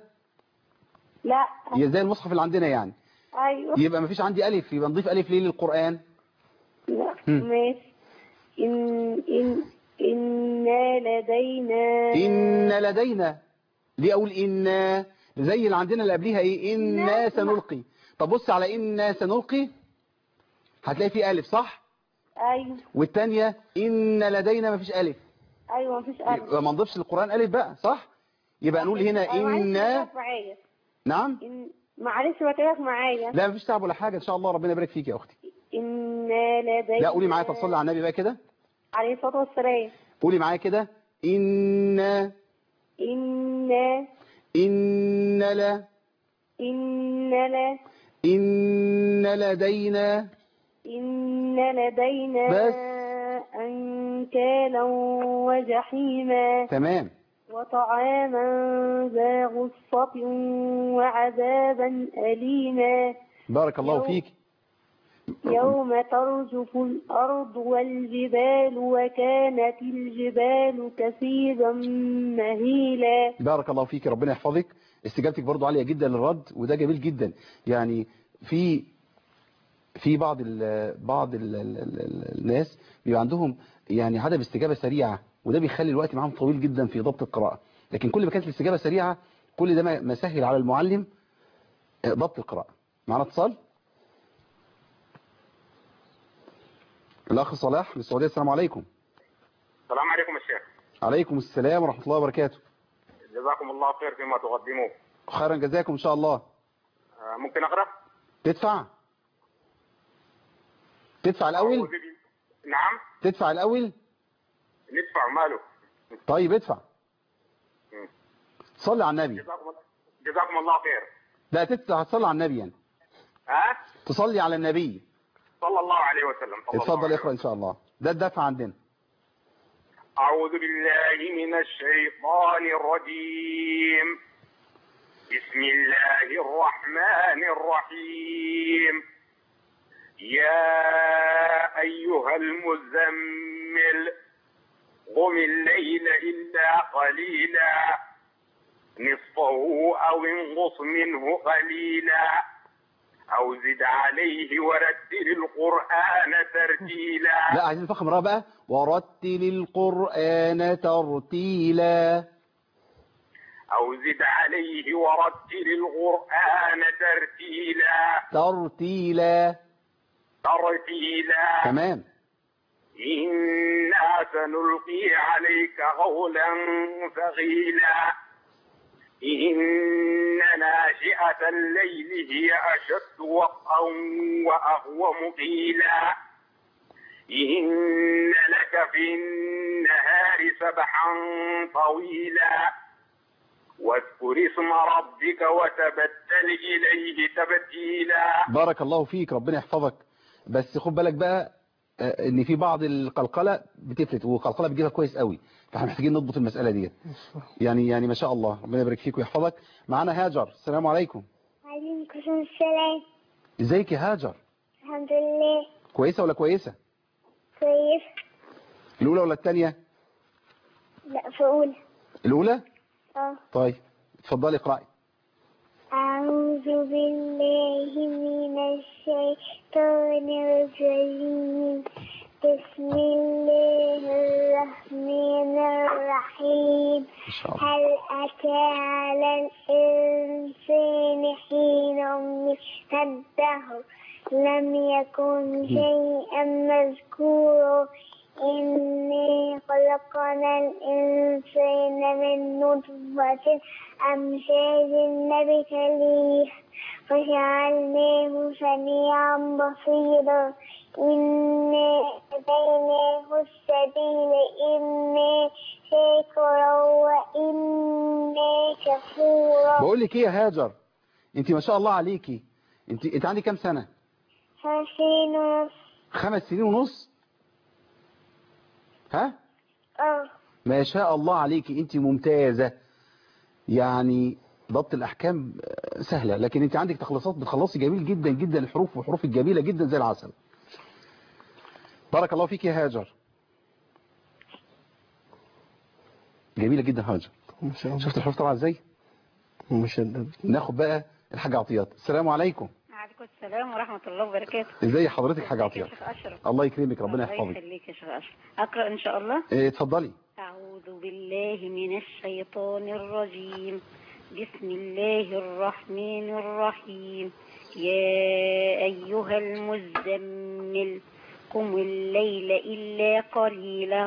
لا هي زي المصحف اللي عندنا يعني أيوه يبقى مفيش عندي ألف يبقى نضيف ألف ليه للقرآن لا هم. ماشي إن إن إنا لدينا إن لدينا ليه أقول إن زي اللي عندنا اللي قبليها إيه إنا سنلقي طب بص على إنا سنلقي هتلاقي فيه ألف صح أيوه والتانية إن لدينا مفيش ألف أيوه مفيش ألف يبقى ما نضيفش للقرآن ألف بقى صح يبقى نقول هنا معلش إن بتقف معايا نعم إن معلش بتقف معايا لا مفيش تعب ولا حاجة إن شاء الله ربنا يبارك فيك يا أختي إنا لدينا لا قولي معايا طب صلي على النبي بقى كده عليه الصلاة والسلام قولي معايا كده إن إنا إن لا إن لا إن لدينا إن لدينا بس. أنكالا وجحيما تمام وطعاما ذا غصة وعذابا أليما بارك الله يوم- فيك يوم ترجف الأرض والجبال وكانت الجبال كثيبا مهيلا بارك الله فيك ربنا يحفظك استجابتك برضو عالية جدا للرد وده جميل جدا يعني في في بعض ال بعض ال ال ال الناس بيبقى عندهم يعني عدم استجابة سريعة وده بيخلي الوقت معاهم طويل جدا في ضبط القراءة لكن كل ما كانت الاستجابة سريعة كل ده ما ما سهل على المعلم آه، ضبط القراءة معنا اتصال الأخ صلاح من السعودية السلام عليكم السلام عليكم يا شيخ عليكم السلام ورحمة الله وبركاته جزاكم الله خير فيما تقدموه خيرا جزاكم إن شاء الله آه، ممكن أقرأ؟ تدفع تدفع الأول أعوذ بال- نعم تدفع الأول ندفع ماله طيب ادفع مم. صلي على النبي جزاكم جزاكم الله خير لا تدفع تصلي على النبي يعني ها تصلي على النبي صلى الله عليه وسلم صلى الله اتفضل عليه اقرأ إن شاء الله ده الدفع عندنا أعوذ بالله من الشيطان الرجيم بسم الله الرحمن الرحيم يا أيها المزمل قم الليل إلا قليلا نصفه أو انقص منه قليلا أو زد عليه ورتل القرآن ترتيلا لا عايزين نفخم راه بقى ورتل القرآن ترتيلا أو زد عليه ورتل القرآن ترتيلا ترتيلا ترتيلا تمام إنا سنلقي عليك قولا ثقيلا إن ناشئة الليل هي أشد وقعا وأقوم قيلا إن لك في النهار سبحا طويلا واذكر اسم ربك وتبتل إليه تبتيلا بارك الله فيك ربنا يحفظك بس خد بالك بقى آه، ان في بعض القلقله بتفلت والقلقله بتجيبها كويس قوي فاحنا محتاجين نضبط المساله ديت يعني يعني ما شاء الله ربنا يبارك فيك ويحفظك معانا هاجر السلام عليكم عليكم السلام ازيك يا هاجر الحمد لله كويسه ولا كويسه كويس الاولى ولا الثانيه لا فقول الاولى اه طيب اتفضلي اقراي أعوذ بالله من الشيطان الرجيم بسم الله الرحمن الرحيم ان شاء الله هل أتى على الإنسان حين من الدهر لم يكن شيئا مذكورا إني خلقنا الإنسان من نطفة أمشاج نبتليه فجعلناه سميعا بصيرا إنا هديناه السبيل إما شاكرا وإما كفورا بقول لك ايه يا هاجر انت ما شاء الله عليكي انت انت عندك كام سنه حسين ونص خمس سنين ونص ها اه ما شاء الله عليكي انت ممتازة يعني ضبط الأحكام آه، سهلة لكن انت عندك تخلصات بتخلصي جميل جدا جدا الحروف وحروف الجميلة جدا زي العسل بارك الله فيك يا هاجر جميلة جدا هاجر ما شاء الله شفت الحروف طالعه ازاي مشدد ناخد بقى الحاج عطيات السلام عليكم وعليكم السلام ورحمة الله وبركاته ازي حضرتك حاج ازيك يا عطيات شيخ أشرف الله يكرمك ربنا الله يحفظك يخليك يا شيخ أشرف أقرأ إن شاء الله إيه، اتفضلي أعوذ بالله من الشيطان الرجيم بسم الله الرحمن الرحيم يا أيها المزمل قم الليل إلا قليلا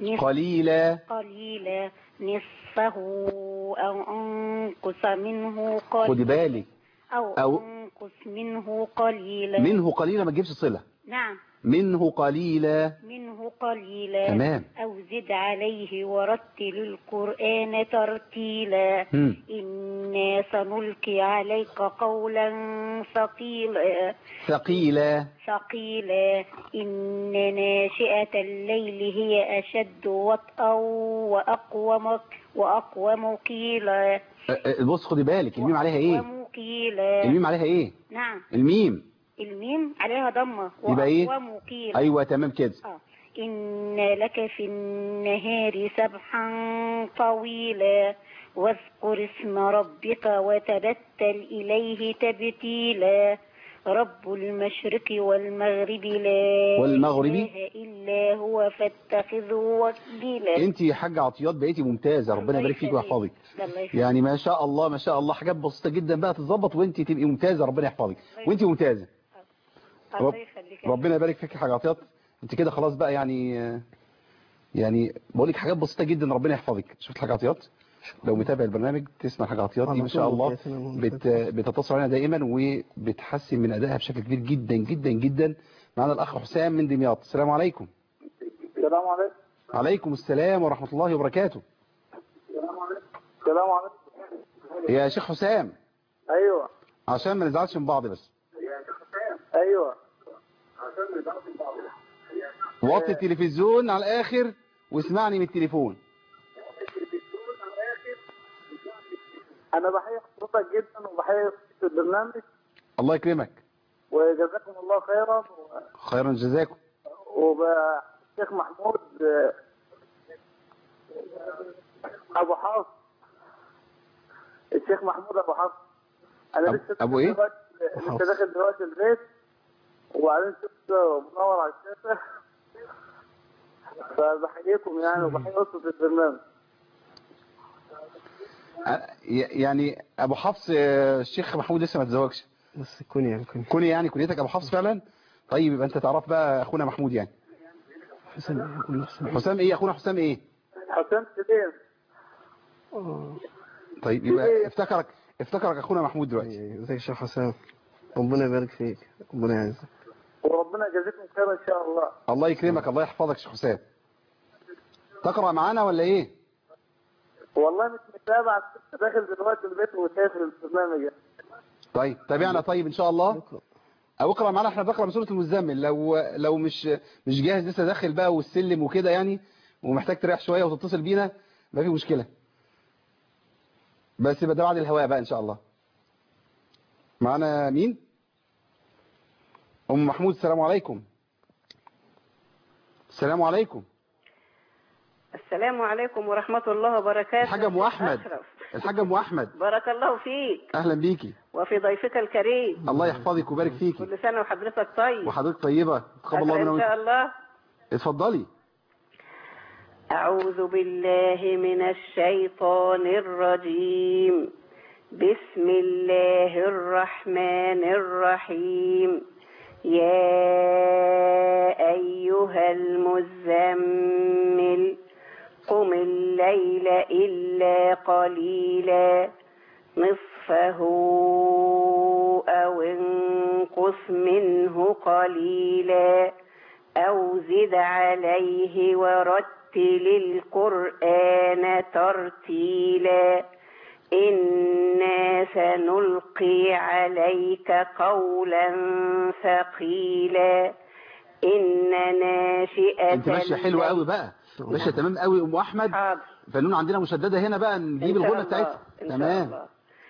نصف قليلا قليلا نصفه أو انقص منه قليلا خدي بالك أو, أو- انقص منه قليلا منه قليلا ما تجيبش صلة نعم منه قليلا منه قليلا تمام. أو زد عليه ورتل القرآن ترتيلا مم. إنا سنلقي عليك قولا ثقيلا ثقيلا ثقيلا إن ناشئة الليل هي أشد وطئا وأقوم وأقوم قيلا أ- أ- بص خدي بالك الميم عليها ايه وأقوم قيلا الميم عليها ايه نعم الميم الميم عليها ضمة يبقى ايه وأقوم قيلا ايوه تمام كده آه. إن لك في النهار سبحا طويلا واذكر اسم ربك وتبتل إليه تبتيلا رب المشرق والمغرب لا والمغرب؟ إله إلا هو فاتخذه وكيلا انت يا حاجه عطيات بقيتي ممتازه ربنا يبارك فيك ويحفظك الله يخليك. يعني ما شاء الله ما شاء الله حاجات بسيطه جدا بقى تتظبط وانت تبقي ممتازه ربنا يحفظك وانت ممتازه رب الله يخليك ربنا يبارك فيك يا حاجه عطيات انت كده خلاص بقى يعني يعني بقول لك حاجات بسيطه جدا ربنا يحفظك شفت حاجه عطيات لو متابع البرنامج تسمع حاجه عطيات دي على ما شاء طول الله ممتازة، أنا بت بتتصل علينا دائما وبتحسن من ادائها بشكل كبير جدا جدا جدا معنا الاخ حسام من دمياط السلام عليكم السلام عليكم عليكم السلام ورحمه الله وبركاته السلام عليكم يا شيخ حسام ايوه عشان ما نزعلش من بعض بس ايوه وطي التلفزيون على الاخر واسمعني من التليفون انا بحيي حضرتك جدا وبحيي البرنامج الله يكرمك وجزاكم الله خيرا خيرا جزاكم وبالشيخ محمود آه، ابو حفص الشيخ محمود ابو حفص انا أب- لسه أبو إيه؟ دلوقتي- لسه داخل دلوقتي البيت وبعدين شفت منور على الشاشه فبحييكم يعني وبحيي اسره البرنامج أ- ي- يعني ابو حفص آه، الشيخ محمود لسه ما تزوجش بس كوني يعني كوني كوني يعني كنيتك ابو حفص فعلا طيب يبقى انت تعرف بقى اخونا محمود يعني حسام يقول حسام حسام ايه اخونا حسام ايه حسام سليم طيب يبقى افتكرك افتكرك اخونا محمود دلوقتي ازيك يا شيخ حسام ربنا يبارك فيك ربنا يعزك وربنا يجازيكم خير ان شاء الله الله يكرمك الله يحفظك يا شيخ حسام تقرا معانا ولا ايه والله مش متابع داخل دلوقتي البيت وشايف البرنامج يعني. طيب تابعنا طيب ان شاء الله او اقرا معانا احنا بنقرا من سوره المزمل لو لو مش مش جاهز لسه داخل بقى والسلم وكده يعني ومحتاج تريح شويه وتتصل بينا ما في مشكله بس يبقى ده بعد الهواء بقى ان شاء الله معانا مين ام محمود السلام عليكم السلام عليكم السلام عليكم ورحمة الله وبركاته الحاجة أم أحمد. أشرف الحاجه ام احمد بارك الله فيك اهلا بيكي وفي ضيفك الكريم الله يحفظك ويبارك فيكي كل سنة وحضرتك طيب وحضرتك طيبه تقبل الله أقرأ منا إن شاء وانت الله اتفضلي أعوذ بالله من الشيطان الرجيم بسم الله الرحمن الرحيم يا أيها المزمل قم الليل إلا قليلا نصفه أو انقص منه قليلا أو زد عليه ورتل القرآن ترتيلا إنا سنلقي عليك قولا ثقيلا إن ناشئة انت ماشيه حلوه قوي بقى ماشيه تمام قوي ام احمد فنون عندنا مشدده هنا بقى نجيب إن شاء الغنى الله. بتاعتها إن شاء تمام الله.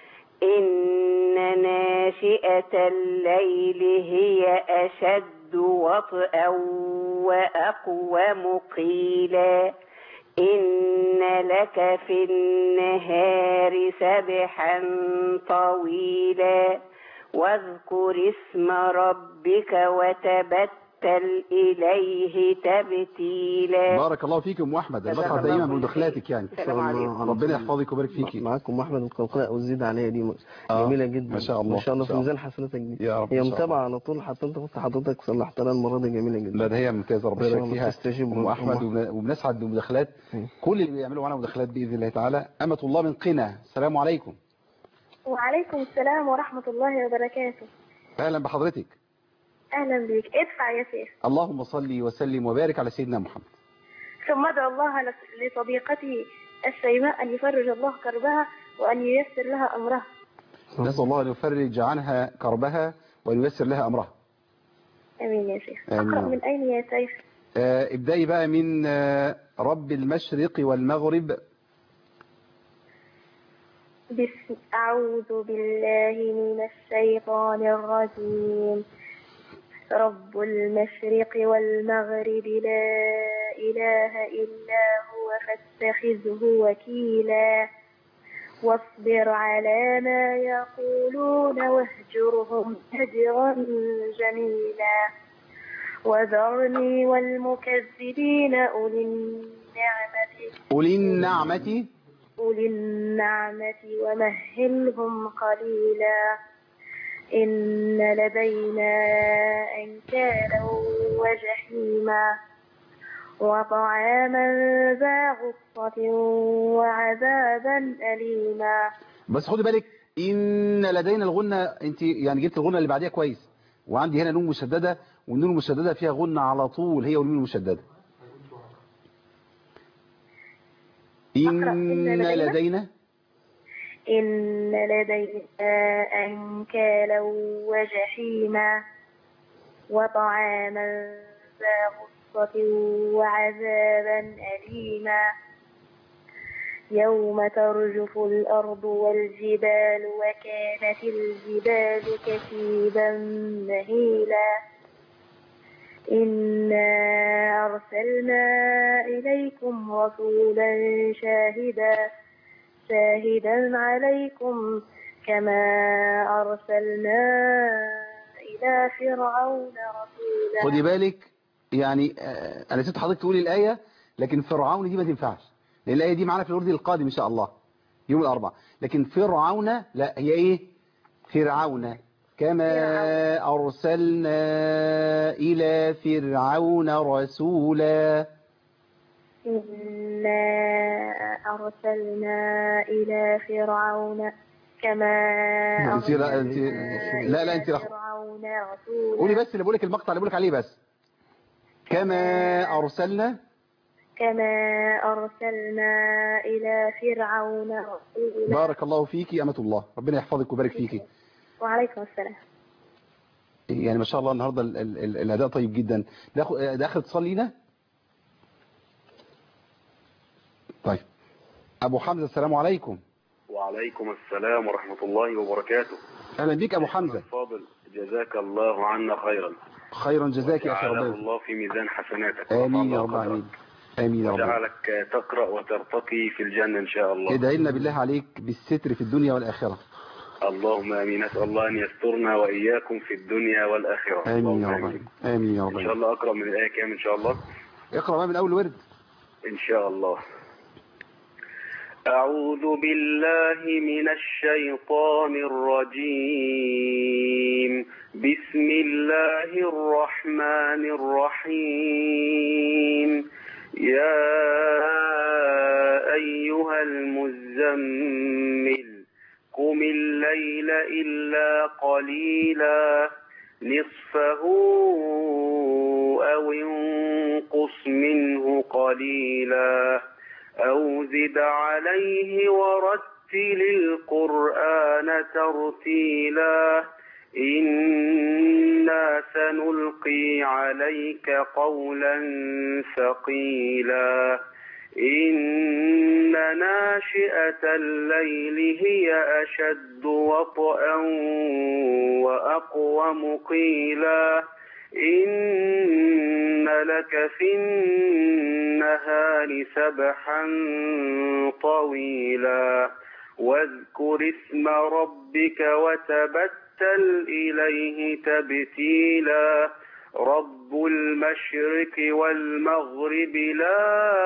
إن ناشئة الليل هي أشد وطئا وأقوم قيلا إن لك في النهار سبحا طويلا واذكر اسم ربك وتبتل تبتل إليه تبتيلا بارك الله فيك ام احمد جزاك البركه الله دايما خير. بمداخلاتك يعني السلام عليكم. ربنا يحفظك ويبارك فيكي معاكم احمد القوقاء والزيد عليها دي آه، جميله جدا ما شاء الله، ما شاء الله ما في شاء ميزان حسناتك دي يا رب هي إن شاء متابعه على طول حتى انت كنت حضرتك صلحت لها المره دي جميله جدا لا ده هي ممتازه ربنا ما شاء يبارك الله فيها تستجيب ام احمد وبن- وبنسعد بمداخلات كل اللي بيعملوا معانا مداخلات باذن الله تعالى امه الله من قنا السلام عليكم وعليكم السلام ورحمة الله وبركاته اهلا بحضرتك أهلا بك ادفع يا شيخ اللهم صل وسلم وبارك على سيدنا محمد ثم ادعو الله لص- لصديقتي الشيماء أن يفرج الله كربها وأن ييسر لها أمرها نسال الله ان يفرج عنها كربها وان ييسر لها امرها آمين يا شيخ آمين. أقرأ من أين يا شيخ آه، ابدأي بقى من آه، رب المشرق والمغرب بسم أعوذ بالله من الشيطان الرجيم رب المشرق والمغرب لا إله إلا هو فاتخذه وكيلا واصبر على ما يقولون واهجرهم هجرا جميلا وذرني والمكذبين أولي النعمة أولي النعمة أولي النعمة ومهلهم قليلا إن لدينا أنكالا وجحيما وطعاما ذا غصة وعذابا أليما بس خدي بالك إن لدينا الغنة أنت يعني جبت الغنة اللي بعديها كويس وعندي هنا نون مشددة والنون المشددة فيها غنة على طول هي والنون المشددة إن لدينا إن لدينا أنكالا وجحيما وطعاما ذا غصة وعذابا أليما يوم ترجف الأرض والجبال وكانت الجبال كثيبا مهيلا إنا أرسلنا إليكم رسولا شاهدا شاهدا عليكم كما أرسلنا إلى فرعون رسولا خدي بالك يعني آه، أنا نسيت حضرتك تقولي الآية لكن فرعون دي ما تنفعش لأن الآية دي معانا في الورد القادم إن شاء الله يوم الأربعاء لكن فرعون لا هي إيه فرعون كما أرسلنا إلى فرعون رسولا إنا أرسلنا إلى فرعون كما أنت لا أنت أرسلنا لا لا إلى أنت لا فرعون رسولا قولي بس اللي بقولك المقطع اللي بقولك عليه بس كما أرسلنا كما أرسلنا إلى فرعون رسولا بارك الله فيكي أمة الله ربنا يحفظك ويبارك فيكي وعليكم السلام يعني ما شاء الله النهاردة ال- ال- ال- الأداء طيب جدا ده أخ- ده آخر اتصال لينا طيب أبو حمزة السلام عليكم وعليكم السلام ورحمة الله وبركاته أهلا بك أبو حمزة فاضل جزاك الله عنا خيرا خيرا جزاك يا أخي جعله ربنا الله في ميزان حسناتك آمين يا رب العالمين آمين يا رب العالمين. وجعلك تقرأ وترتقي في الجنة إن شاء الله ادعي لنا بالله عليك بالستر في الدنيا والآخرة اللهم آمين أسأل الله أن يسترنا وإياكم في الدنيا والآخرة آمين اللهم يا رب العالمين. آمين يا رب إن شاء العالمين. الله أقرأ من الآية كام إن شاء الله اقرأ بقى من أول ورد إن شاء الله أعوذ بالله من الشيطان الرجيم بسم الله الرحمن الرحيم يا أيها المزمل قم الليل إلا قليلا نصفه أو انقص منه قليلا أو زد عليه ورتل القرآن ترتيلا إنا سنلقي عليك قولا ثقيلا إن ناشئة الليل هي أشد وطئا وأقوم قيلا إن لك في النهار سبحا طويلا واذكر اسم ربك وتبتل إليه تبتيلا رب المشرق والمغرب لا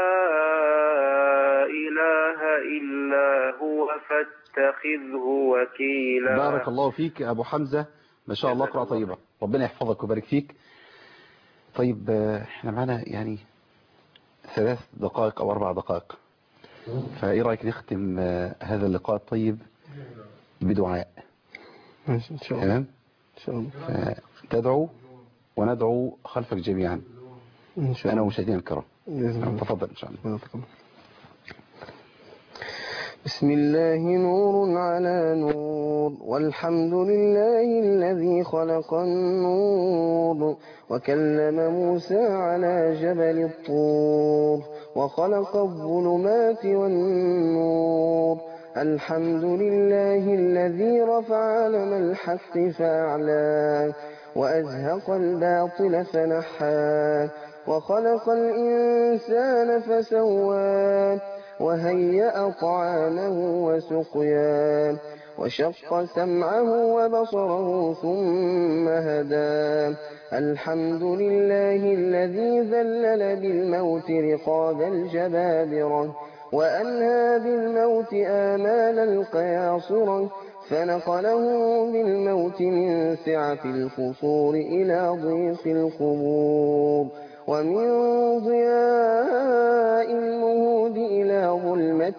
إله إلا هو فاتخذه وكيلا بارك الله فيك يا أبو حمزة ما شاء الله قراءة طيبة ربنا يحفظك ويبارك فيك طيب آه، احنا معنا يعني ثلاث دقائق أو أربع دقائق فإيه رأيك نختم آه، هذا اللقاء الطيب بدعاء ماشي إن شاء الله تمام إن شاء الله تدعو وندعو خلفك جميعا إن شاء أنا الله ومشاهدينا الكرام بإذن الله تفضل إن شاء الله بسم الله نور على نور والحمد لله الذي خلق النور وكلم موسى على جبل الطور وخلق الظلمات والنور الحمد لله الذي رفع علم الحق فأعلاه وأزهق الباطل فنحاه وخلق الإنسان فسواه وهيأ طعامه وسقياه وشق سمعه وبصره ثم هداه الحمد لله الذي ذلل بالموت رقاب الجبابرة وأنهى بالموت آمال القياصرة فنقله بالموت من سعة الفصول إلى ضيق القبور ومن ضياء المهود إلى ظلمة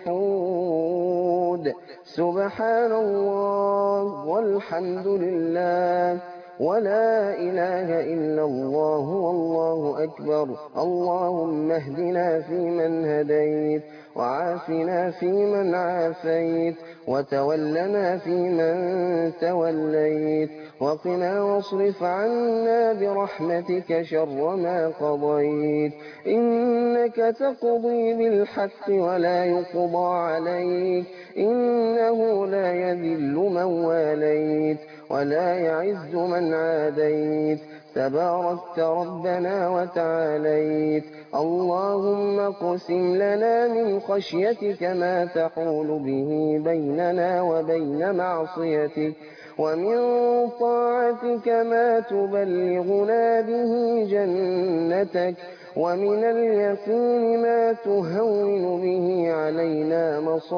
اللحود سبحان الله والحمد لله ولا إله إلا الله والله أكبر اللهم اهدنا فيمن هديت وعافنا فيمن عافيت وتولنا فيمن توليت وقنا واصرف عنا برحمتك شر ما قضيت إنك تقضي بالحق ولا يقضى عليك إنه لا يذل من واليت ولا يعز من عاديت تباركت ربنا وتعاليت اللهم اقسم لنا من خشيتك ما تحول به بيننا وبين معصيتك ومن طاعتك ما تبلغنا به جنتك ومن اليقين ما تهون به علينا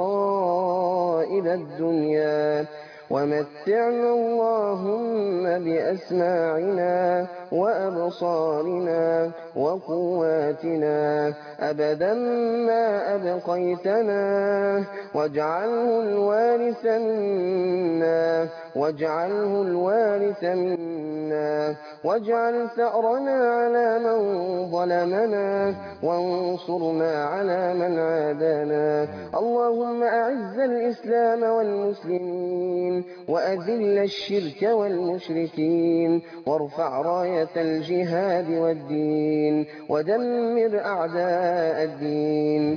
مصائب الدنيا ومتعنا اللهم بأسماعنا وأبصارنا وقواتنا أبدا ما أبقيتنا واجعله الوارث منا واجعله الوارث منا واجعل ثأرنا على من ظلمنا وانصرنا على من عادانا اللهم أعز الإسلام والمسلمين وأذل الشرك والمشركين وارفع راية الجهاد والدين ودمر أعداء الدين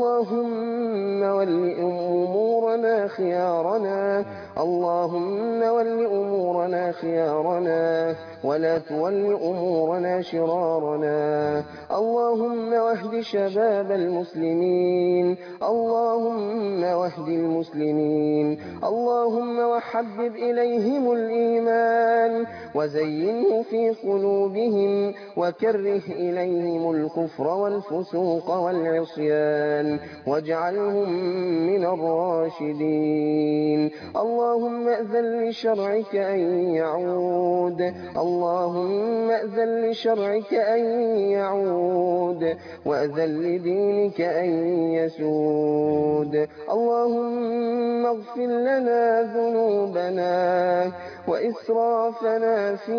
اللهم ول أمورنا خيارنا اللهم ول أمورنا خيارنا ولا تول أمورنا شرارنا اللهم واهد شباب المسلمين اللهم واهد المسلمين اللهم وحبب إليهم الإيمان وزينه في قلوبهم وكره إليهم الكفر والفسوق والعصيان واجعلهم من الراشدين اللهم أذن لشرعك أن يعود اللهم أذن لشرعك أن يعود وأذن لدينك أن يسود اللهم اغفر لنا ذنوبنا وإسرافنا في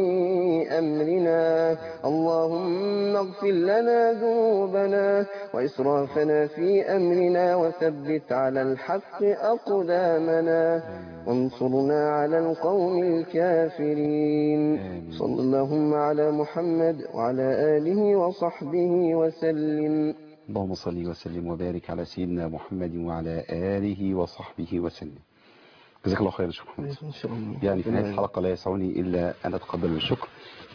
أمرنا اللهم اغفر لنا ذنوبنا وإسرافنا في أمرنا وثبت على الحق أقدامنا وانصرنا على القوم الكافرين صلى اللهم على محمد وعلى آله وصحبه وسلم اللهم صل وسلم وبارك على سيدنا محمد وعلى آله وصحبه وسلم جزاك الله خير يا شيخ محمد إن شاء الله يعني في نهاية الحلقة لا يسعني إلا أن أتقبل بالشكر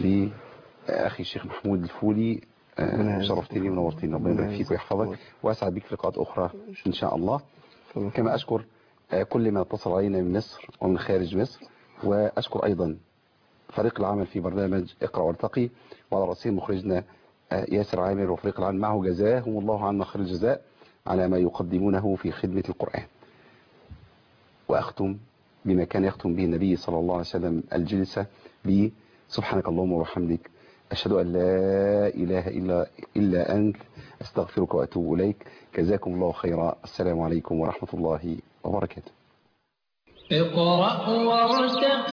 لأخي الشيخ محمود الفولي آه، شرفتني ونورتني ربنا يبارك فيك ويحفظك وأسعد بك في لقاءات أخرى إن شاء الله كما أشكر آه، كل من اتصل علينا من مصر ومن خارج مصر وأشكر أيضا فريق العمل في برنامج اقرأ وارتقي وعلى رأسهم مخرجنا آه، ياسر عامر وفريق العمل معه جزاهم الله عنا خير الجزاء على ما يقدمونه في خدمة القرآن وأختم بما كان يختم به النبي صلى الله عليه وسلم الجلسة ب سبحانك اللهم وبحمدك أشهد أن لا إله إلا, إلا أنت أستغفرك وأتوب إليك جزاكم الله خيرا السلام عليكم ورحمة الله وبركاته اقرأ وارتقي